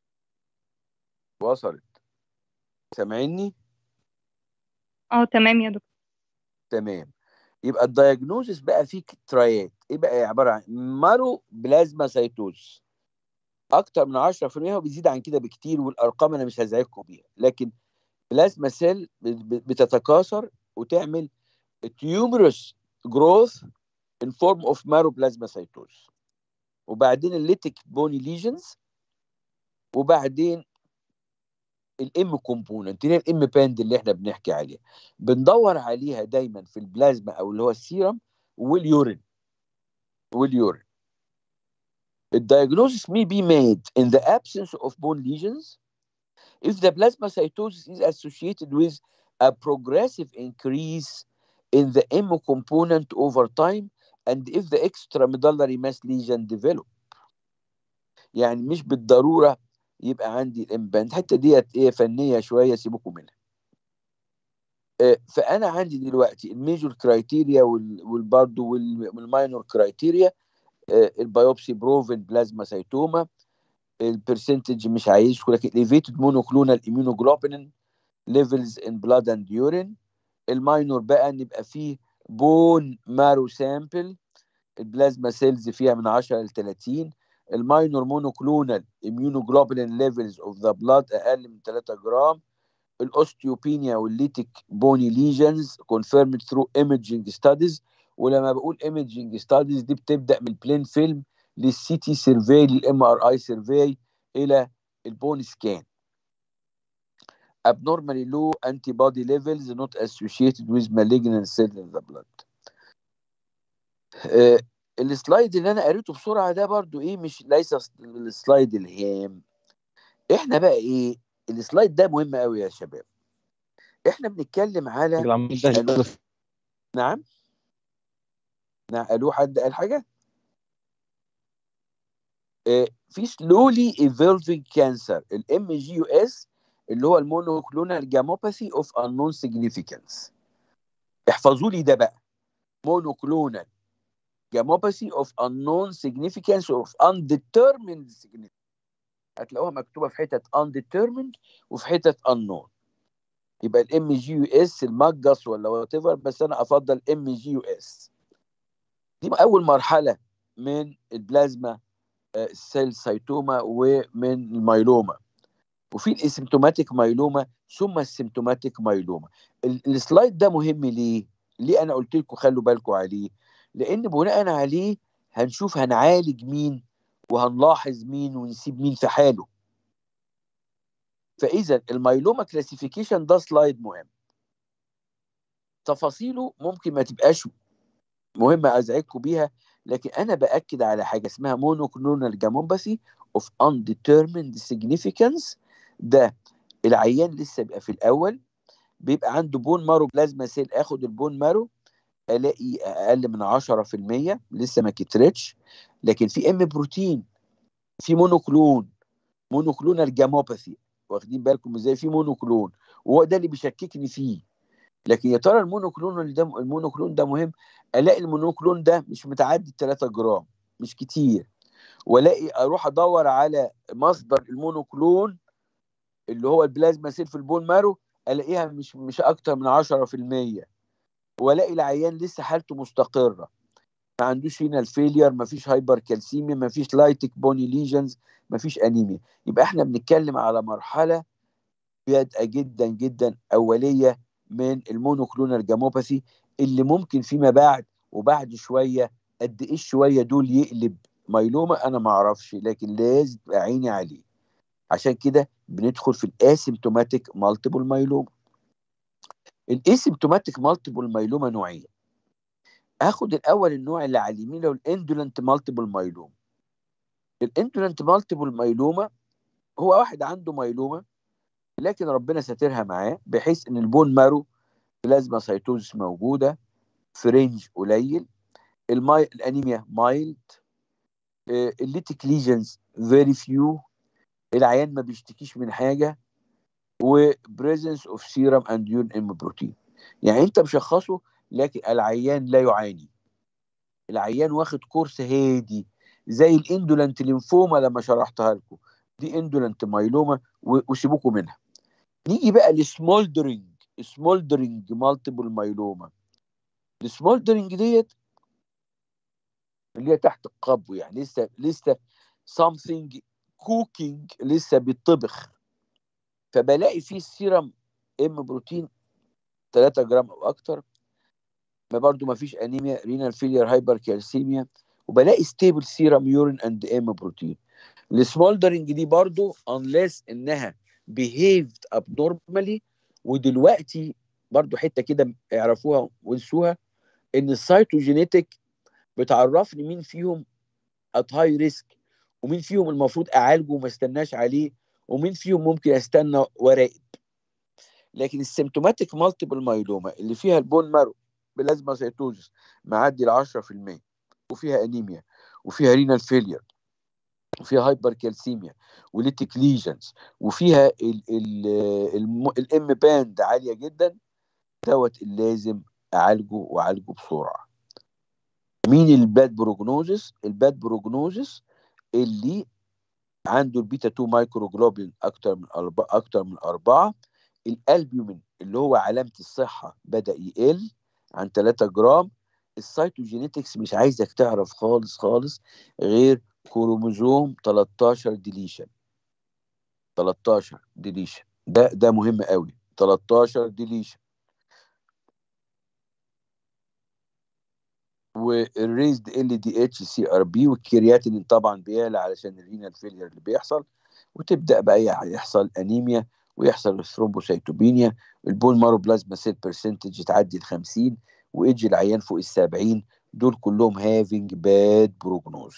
Speaker 1: وصلت سامعيني
Speaker 3: اه تمام يا دكتور
Speaker 1: تمام يبقى الدايجنوزس بقى فيه ترايات ايه بقى عباره عن مارو بلازما سيتوز اكتر من 10% وبيزيد عن كده بكتير والارقام انا مش هزعجكم بيها لكن بلازما سيل بتتكاثر وتعمل تيومرس جروث in form of maroblasmacytosis وبعدين الليتك بوني ليجنز وبعدين الام كومبوننت اللي هي الام باند اللي احنا بنحكي عليها بندور عليها دايما في البلازما او اللي هو السيرم واليورين واليورين الدايجنوزس may be made in the absence of bone lesions if the plasmacytosis is associated with a progressive increase in the M component over time and if the extramedullary mass lesion develop يعني مش بالضروره يبقى عندي الامباند الحته ديت ايه فنيه شويه سيبكم منها آه، فانا عندي دلوقتي الميجور كرايتيريا والبرضه والماينور كرايتيريا البيوبسي بروفن بلازما سيتوما البرسنتج مش عايزكم لكن elevated monoclonal immunoglobulin levels in blood and urine الماينور بقى ان يبقى فيه بون مارو سامبل البلازما سيلز فيها من 10 ل 30 الماينور مونوكلونال immunoglobulin levels of the blood اقل من 3 جرام الاوستيوبينيا والليتيك بوني ليجنز confirmed through imaging studies ولما بقول imaging studies دي بتبدا من البلين فيلم للسي تي سيرفي للام ار اي سيرفي الى البون سكان abnormally low antibody levels not associated with malignant cell in the blood آه، السلايد اللي انا قريته بسرعه ده برضو ايه مش ليس السلايد الهام احنا بقى ايه السلايد ده مهم قوي يا شباب احنا بنتكلم على
Speaker 5: العمود ده
Speaker 1: ألو. نعم نعم الو حد قال حاجه آه، في slowly evolving cancer الام جي يو اس اللي هو المونوكلونال جاموباثي اوف unknown significance احفظوا لي ده بقى monoclonal gamopathy of unknown significance of undetermined significance هتلاقوها مكتوبه في حتت undetermined وفي حتت unknown يبقى الام جي يو اس المجس ولا وات ايفر بس انا افضل ام جي يو اس دي اول مرحله من البلازما سيل سيتوما ومن الميلوما وفي الاسيمتوماتيك مايلوما ثم السيمتوماتيك مايلوما ال- السلايد ده مهم ليه؟ ليه انا قلت لكم خلوا بالكم عليه؟ لان بناء عليه هنشوف هنعالج مين وهنلاحظ مين ونسيب مين في حاله فاذا المايلوما كلاسيفيكيشن ده سلايد مهم تفاصيله ممكن ما تبقاش مهمه ازعجكم بيها لكن انا باكد على حاجه اسمها مونوكلونال جاموباثي اوف undetermined significance ده العيان لسه بيبقى في الاول بيبقى عنده بون مارو بلازما سيل اخد البون مارو الاقي اقل من 10% لسه ما كترتش لكن في ام بروتين في مونوكلون مونوكلونال جاموباثي واخدين بالكم ازاي في مونوكلون وهو ده اللي بيشككني فيه لكن يا ترى المونوكلون ده المونوكلون ده مهم الاقي المونوكلون ده مش متعدي 3 جرام مش كتير والاقي اروح ادور على مصدر المونوكلون اللي هو البلازما سيل في البون مارو الاقيها مش مش اكتر من 10% والاقي العيان لسه حالته مستقره ما عندوش هنا الفيلير ما فيش هايبر كالسيميا ما فيش لايتك بوني ليجنز ما فيش انيميا يبقى احنا بنتكلم على مرحله بادئه جدا جدا اوليه من المونوكلونال جاموباثي اللي ممكن فيما بعد وبعد شويه قد ايه شويه دول يقلب مايلوما انا ما اعرفش لكن لازم تبقى عيني عليه عشان كده بندخل في الاسيمتوماتيك مالتيبل مايلوما الاسيمتوماتيك مالتيبل مايلوما نوعين هاخد الاول النوع اللي على اليمين اللي هو الاندولنت مالتيبل مايلوما الاندولنت مالتيبل مايلوما هو واحد عنده مايلوما لكن ربنا ساترها معاه بحيث ان البون مارو بلازما سيتوزس موجوده في رينج قليل الماي الانيميا مايلد الليتيك ليجنز فيري فيو العيان ما بيشتكيش من حاجه وبريزنس اوف سيرم اند يورين ام بروتين يعني انت مشخصه لكن العيان لا يعاني العيان واخد كورس هادي زي الاندولنت لينفوما لما شرحتها لكم دي اندولنت مايلوما و- وسيبوكم منها نيجي بقى لسمولدرنج سمولدرنج مالتيبل مايلوما السمولدرنج ديت اللي هي تحت القبو يعني لسه لسه something cooking لسه بيطبخ فبلاقي فيه السيرم ام بروتين 3 جرام او اكتر ما برضو ما فيش انيميا رينال فيلير هايبر كالسيميا وبلاقي ستيبل سيرم يورين اند ام بروتين السمولدرنج دي برضو unless انها behaved abnormally ودلوقتي برضو حته كده اعرفوها وانسوها ان السيتوجينيتك بتعرفني مين فيهم ات هاي ريسك ومين فيهم المفروض اعالجه وما استناش عليه ومين فيهم ممكن استنى وراقب لكن السيمتوماتيك مالتيبل مايلوما اللي فيها البون مارو بلازما سيتوزس معدي ال 10% وفيها انيميا وفيها رينال فيلير وفيها هايبر كالسيميا وليتيك ليجنز وفيها الام باند عاليه جدا دوت اللي لازم اعالجه واعالجه بسرعه مين الباد بروجنوزس الباد بروجنوزس اللي عنده البيتا 2 مايكروجلوبين اكتر من أربعة اكتر من أربعة الالبيومين اللي هو علامه الصحه بدا يقل عن 3 جرام السيتوجينيتكس مش عايزك تعرف خالص خالص غير كروموزوم 13 ديليشن 13 ديليشن ده ده مهم قوي 13 ديليشن والريزد ال دي اتش سي ار بي والكرياتين طبعا بيعلى علشان الرينال فيلير اللي بيحصل وتبدا بقى يحصل انيميا ويحصل الثرومبوسيتوبينيا البون مارو بلازما سيل برسنتج تعدي ال 50 وايدج العيان فوق ال 70 دول كلهم هافينج باد بروجنوز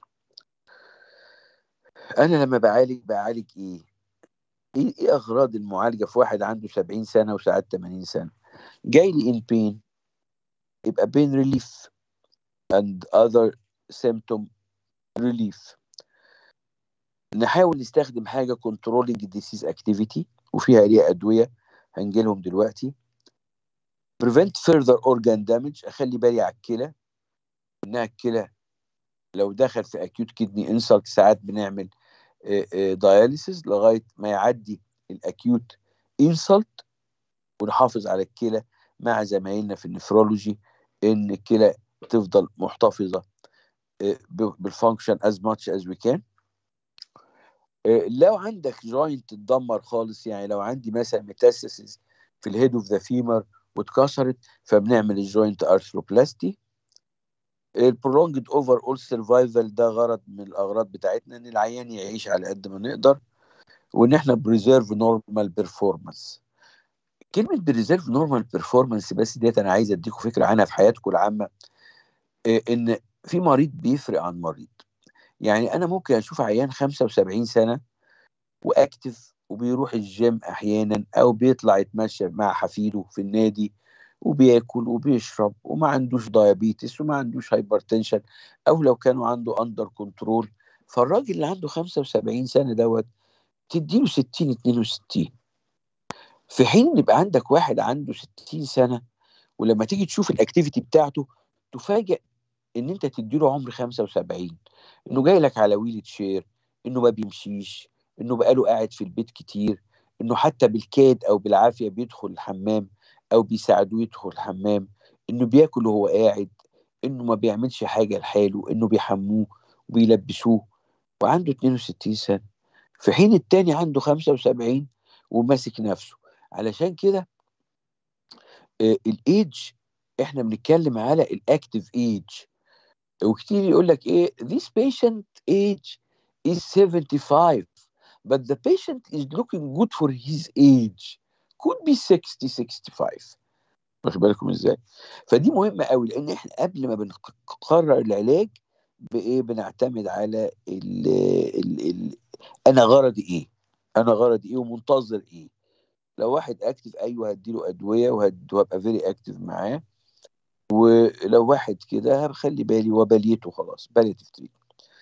Speaker 1: انا لما بعالج بعالج ايه ايه ايه اغراض المعالجه في واحد عنده 70 سنه وساعات 80 سنه جاي لي ان بين يبقى بين ريليف and other symptom relief نحاول نستخدم حاجه controlling disease activity وفيها ليها ادويه هنجيلهم دلوقتي prevent further organ damage اخلي بالي على الكلى انها الكلى لو دخل في acute kidney insult ساعات بنعمل داياليسيس لغايه ما يعدي الاكيوت انسلت ونحافظ على الكلى مع زمايلنا في النفرولوجي ان الكلى تفضل محتفظه بالفانكشن as much as we can لو عندك جوينت اتدمر خالص يعني لو عندي مثلا ميتاسيسز في الهيد اوف ذا فيمر واتكسرت فبنعمل الجوينت ارثروبلاستي البرولونجد اوفر اول سرفايفل ده غرض من الاغراض بتاعتنا ان العيان يعيش على قد ما نقدر وان احنا بريزيرف نورمال بيرفورمانس كلمه بريزيرف نورمال بيرفورمانس بس ديت انا عايز اديكم فكره عنها في حياتكم العامه ان في مريض بيفرق عن مريض يعني انا ممكن اشوف عيان 75 سنه واكتف وبيروح الجيم احيانا او بيطلع يتمشى مع حفيده في النادي وبياكل وبيشرب وما عندوش دايابيتس وما عندوش هايبرتنشن او لو كانوا عنده اندر كنترول فالراجل اللي عنده 75 سنه دوت تديله 60 62 في حين ان يبقى عندك واحد عنده 60 سنه ولما تيجي تشوف الاكتيفيتي بتاعته تفاجئ ان انت تديله عمر 75 انه جاي لك على ويل تشير انه ما بيمشيش انه بقاله قاعد في البيت كتير انه حتى بالكاد او بالعافيه بيدخل الحمام او بيساعدوه يدخل الحمام انه بياكل وهو قاعد انه ما بيعملش حاجه لحاله انه بيحموه وبيلبسوه وعنده 62 سنه في حين التاني عنده 75 وماسك نفسه علشان كده آه الايدج احنا بنتكلم على الاكتيف ايج وكتير يقول لك ايه this patient age is 75 but the patient is looking good for his age could be 60 65 واخد بالكم ازاي فدي مهمه قوي لان احنا قبل ما بنقرر العلاج بايه بنعتمد على ال ال ال انا غرضي ايه انا غرضي ايه ومنتظر ايه لو واحد اكتف ايوه هديله ادويه وهبقى فيري اكتف معاه ولو واحد كده هخلي بالي وباليته خلاص باليتيف تريتمنت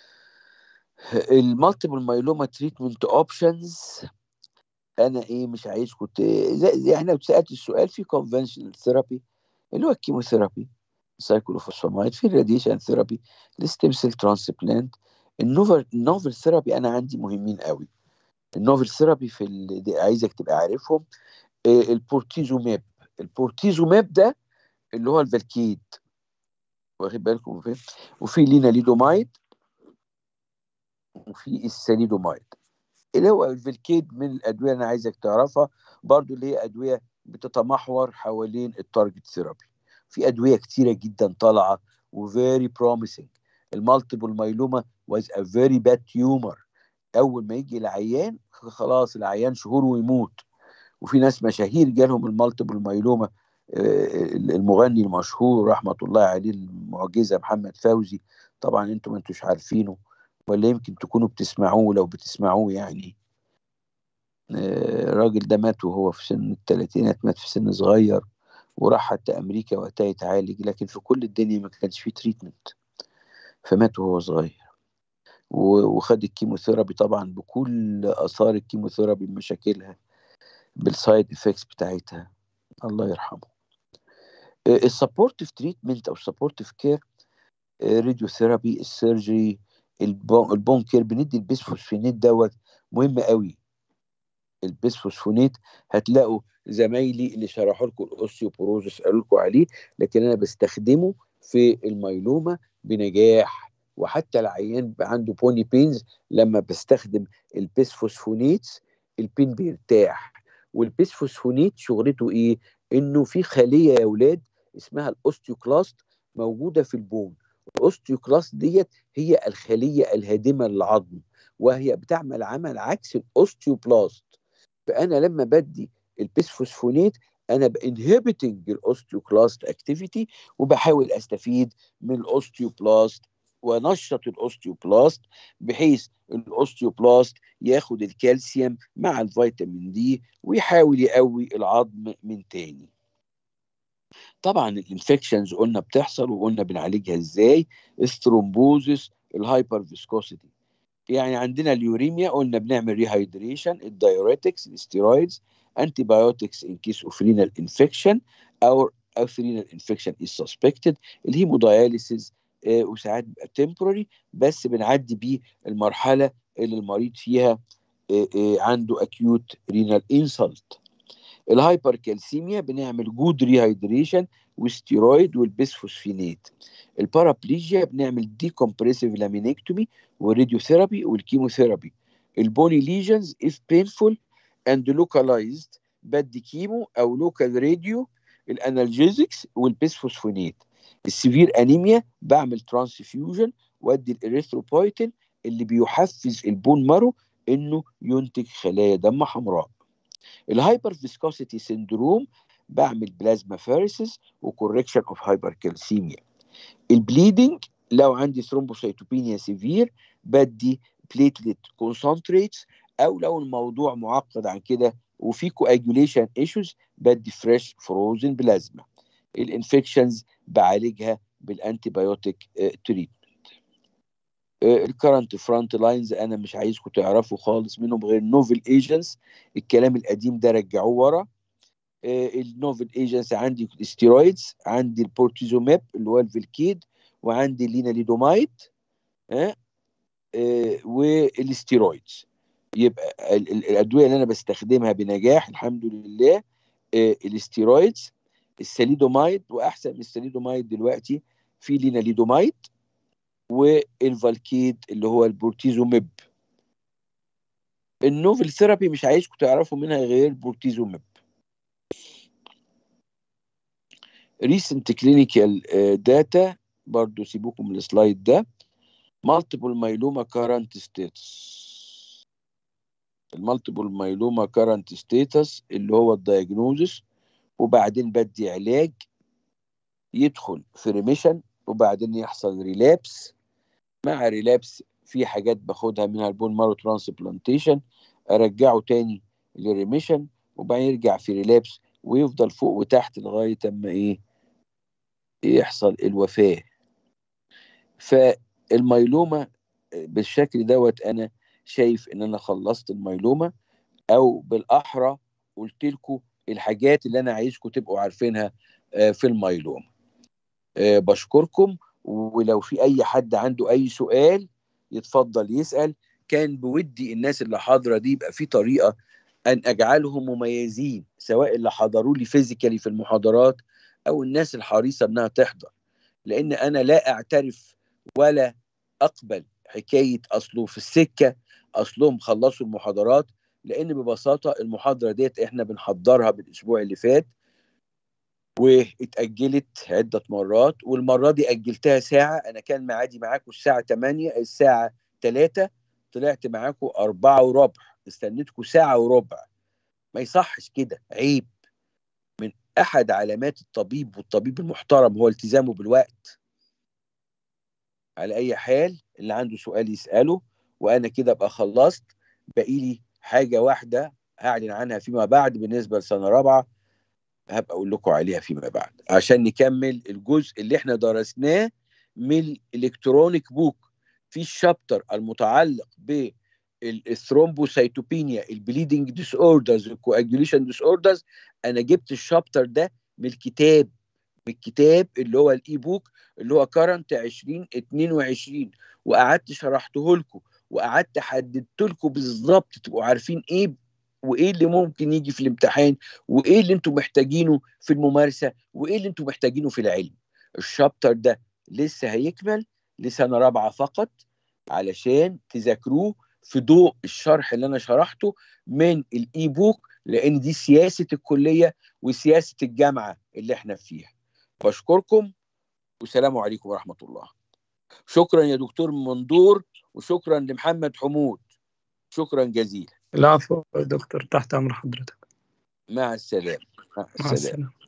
Speaker 1: المالتيبل مايلوما تريتمنت اوبشنز انا ايه مش عايزكم زي, زي احنا اتسالت السؤال في كونفنشنال ثيرابي اللي هو الكيموثيرابي سايكلوفوسفامايد في الراديشن ثيرابي الستيم سيل ترانسبلانت النوفل النوفل ثيرابي انا عندي مهمين قوي النوفل ثيرابي في ال... دي عايزك تبقى عارفهم آه، البورتيزوماب البورتيزوماب ده اللي هو الفالكيد واخد بالكم فين وفي ليناليدومايد وفي الساليدومايد اللي هو الفالكيد من الادويه اللي انا عايزك تعرفها برضو اللي هي ادويه بتتمحور حوالين التارجت ثيرابي في ادويه كتيره جدا طالعه وفيري بروميسنج المالتيبل مايلوما واز ا فيري باد تيومر اول ما يجي العيان خلاص العيان شهور ويموت وفي ناس مشاهير جالهم المالتيبل مايلوما آه، المغني المشهور رحمه الله عليه المعجزه محمد فوزي طبعا انتم ما انتوش عارفينه ولا يمكن تكونوا بتسمعوه لو بتسمعوه يعني آه، الراجل ده مات وهو في سن الثلاثينات مات في سن صغير وراح حتى امريكا وقتها يتعالج لكن في كل الدنيا ما كانش فيه تريتمنت فمات وهو صغير و- وخد الكيموثيرابي طبعا بكل اثار الكيموثيرابي بمشاكلها بالسايد افكتس بتاعتها الله يرحمه السبورتيف تريتمنت او السبورتيف كير راديو ثيرابي السيرجري البون كير بندي البيسفوسفينيت دوت مهم قوي البيسفوسفونيت هتلاقوا زمايلي اللي شرحوا لكم الاوستيوبوروزس قالوا لكم عليه لكن انا بستخدمه في الميلومه بنجاح وحتى العيان بيبقى عنده بوني بينز لما بستخدم البيسفوسفونيت البين بيرتاح والبيسفوسفونيت شغلته ايه؟ انه في خليه يا اولاد اسمها الاوستيوكلاست موجوده في البون الاوستيوكلاست ديت هي الخليه الهادمه للعظم وهي بتعمل عمل عكس الاوستيوبلاست فانا لما بدي البيسفوسفونيت انا بانهبتنج الاوستيوكلاست اكتيفيتي وبحاول استفيد من الاوستيوبلاست ونشط الاوستيوبلاست بحيث الاوستيوبلاست ياخد الكالسيوم مع الفيتامين دي ويحاول يقوي العظم من تاني طبعا الانفكشنز قلنا بتحصل وقلنا بنعالجها ازاي الثرومبوزس الهايبر فيسكوسيتي يعني عندنا اليوريميا قلنا بنعمل ريهايدريشن الدايوريتكس الستيرويدز انتي بايوتكس ان كيس اوف رينال انفكشن او او رينال انفكشن از سسبكتد الهيموداياليسيس آه وساعات بيبقى تمبوراري بس بنعدي بيه المرحله اللي المريض فيها آه آه عنده اكيوت رينال انسلت الهايبر كالسيميا بنعمل جود ريهايدريشن والستيرويد والبيسفوسفينات البارابليجيا بنعمل دي كومبريسيف لامينكتومي والراديوثيرابي والكيموثيرابي البوني ليجنز if painful and localized بدي كيمو او لوكال راديو الانالجيزكس والبيسفوسفونات السيفير انيميا بعمل ترانسفيوجن وادي الاريثروبويتين اللي بيحفز البون مارو انه ينتج خلايا دم حمراء الهايبر فيسكوسيتي سيندروم بعمل بلازما فارسيس وكوركشن اوف هايبر كالسيميا البليدنج لو عندي ثرومبوسيتوبينيا سيفير بدي بليتلت كونسنتريتس او لو الموضوع معقد عن كده وفي كواجوليشن ايشوز بدي فريش فروزن بلازما الانفكشنز بعالجها بالانتي بايوتيك تريتمنت الكرنت فرونت لاينز انا مش عايزكم تعرفوا خالص منهم غير نوفل ايجنتس الكلام القديم ده رجعوه ورا النوفل ايجنتس عندي الستيرويدز عندي البورتيزوماب اللي هو الفيلكيد وعندي الليناليدومايد ها أه والستيرويدز يبقى ال- ال- الادويه اللي انا بستخدمها بنجاح الحمد لله أه الستيرويدز الساليدومايد واحسن من الساليدومايد دلوقتي في ليناليدومايد والفالكيد اللي هو البورتيزوميب النوفل ثيرابي مش عايزكم تعرفوا منها غير البورتيزوميب ريسنت كلينيكال داتا برضو سيبوكم من السلايد ده مالتيبل مايلوما كارنت ستاتس المالتيبل مايلوما كارنت ستاتس اللي هو الدايجنوزس وبعدين بدي علاج يدخل في ريميشن وبعدين يحصل ريلابس مع ريلابس في حاجات باخدها منها البون مارو ترانسبلانتيشن ارجعه تاني للريميشن وبعدين يرجع في ريلابس ويفضل فوق وتحت لغايه اما ايه يحصل الوفاه فالميلومه بالشكل دوت انا شايف ان انا خلصت الميلومه او بالاحرى قلت لكم الحاجات اللي انا عايزكم تبقوا عارفينها آه، في الميلوما آه، بشكركم ولو في اي حد عنده اي سؤال يتفضل يسال كان بودي الناس اللي حاضره دي يبقى في طريقه ان اجعلهم مميزين سواء اللي حضروا لي فيزيكالي في المحاضرات او الناس الحريصه انها تحضر لان انا لا اعترف ولا اقبل حكايه اصله في السكه اصلهم خلصوا المحاضرات لان ببساطه المحاضره ديت احنا بنحضرها بالاسبوع اللي فات واتاجلت عده مرات والمره دي اجلتها ساعه انا كان معادي معاكم الساعه 8 الساعه 3 طلعت معاكم 4 وربع استنيتكم ساعه وربع ما يصحش كده عيب من احد علامات الطبيب والطبيب المحترم هو التزامه بالوقت على اي حال اللي عنده سؤال يساله وانا كده ابقى خلصت باقي لي حاجه واحده هعلن عنها فيما بعد بالنسبه لسنه رابعه هبقى اقول لكم عليها فيما بعد عشان نكمل الجزء اللي احنا درسناه من الالكترونيك بوك في الشابتر المتعلق بالثرومبوسايتوبينيا البليدنج ديس اوردرز الكواجوليشن ديس اوردرز انا جبت الشابتر ده من الكتاب من الكتاب اللي هو الاي بوك اللي هو كرنت 2022 وقعدت شرحته لكم وقعدت حددت لكم بالظبط تبقوا عارفين ايه وايه اللي ممكن يجي في الامتحان وايه اللي انتم محتاجينه في الممارسه وايه اللي انتم محتاجينه في العلم الشابتر ده لسه هيكمل لسنه رابعه فقط علشان تذاكروه في ضوء الشرح اللي انا شرحته من الاي بوك لان دي سياسه الكليه وسياسه الجامعه اللي احنا فيها بشكركم والسلام عليكم ورحمه الله شكرا يا دكتور مندور وشكرا لمحمد حمود شكرا جزيلا
Speaker 5: العفو يا دكتور تحت أمر حضرتك
Speaker 1: مع السلامه مع
Speaker 5: مع
Speaker 1: السلامه
Speaker 5: السلامة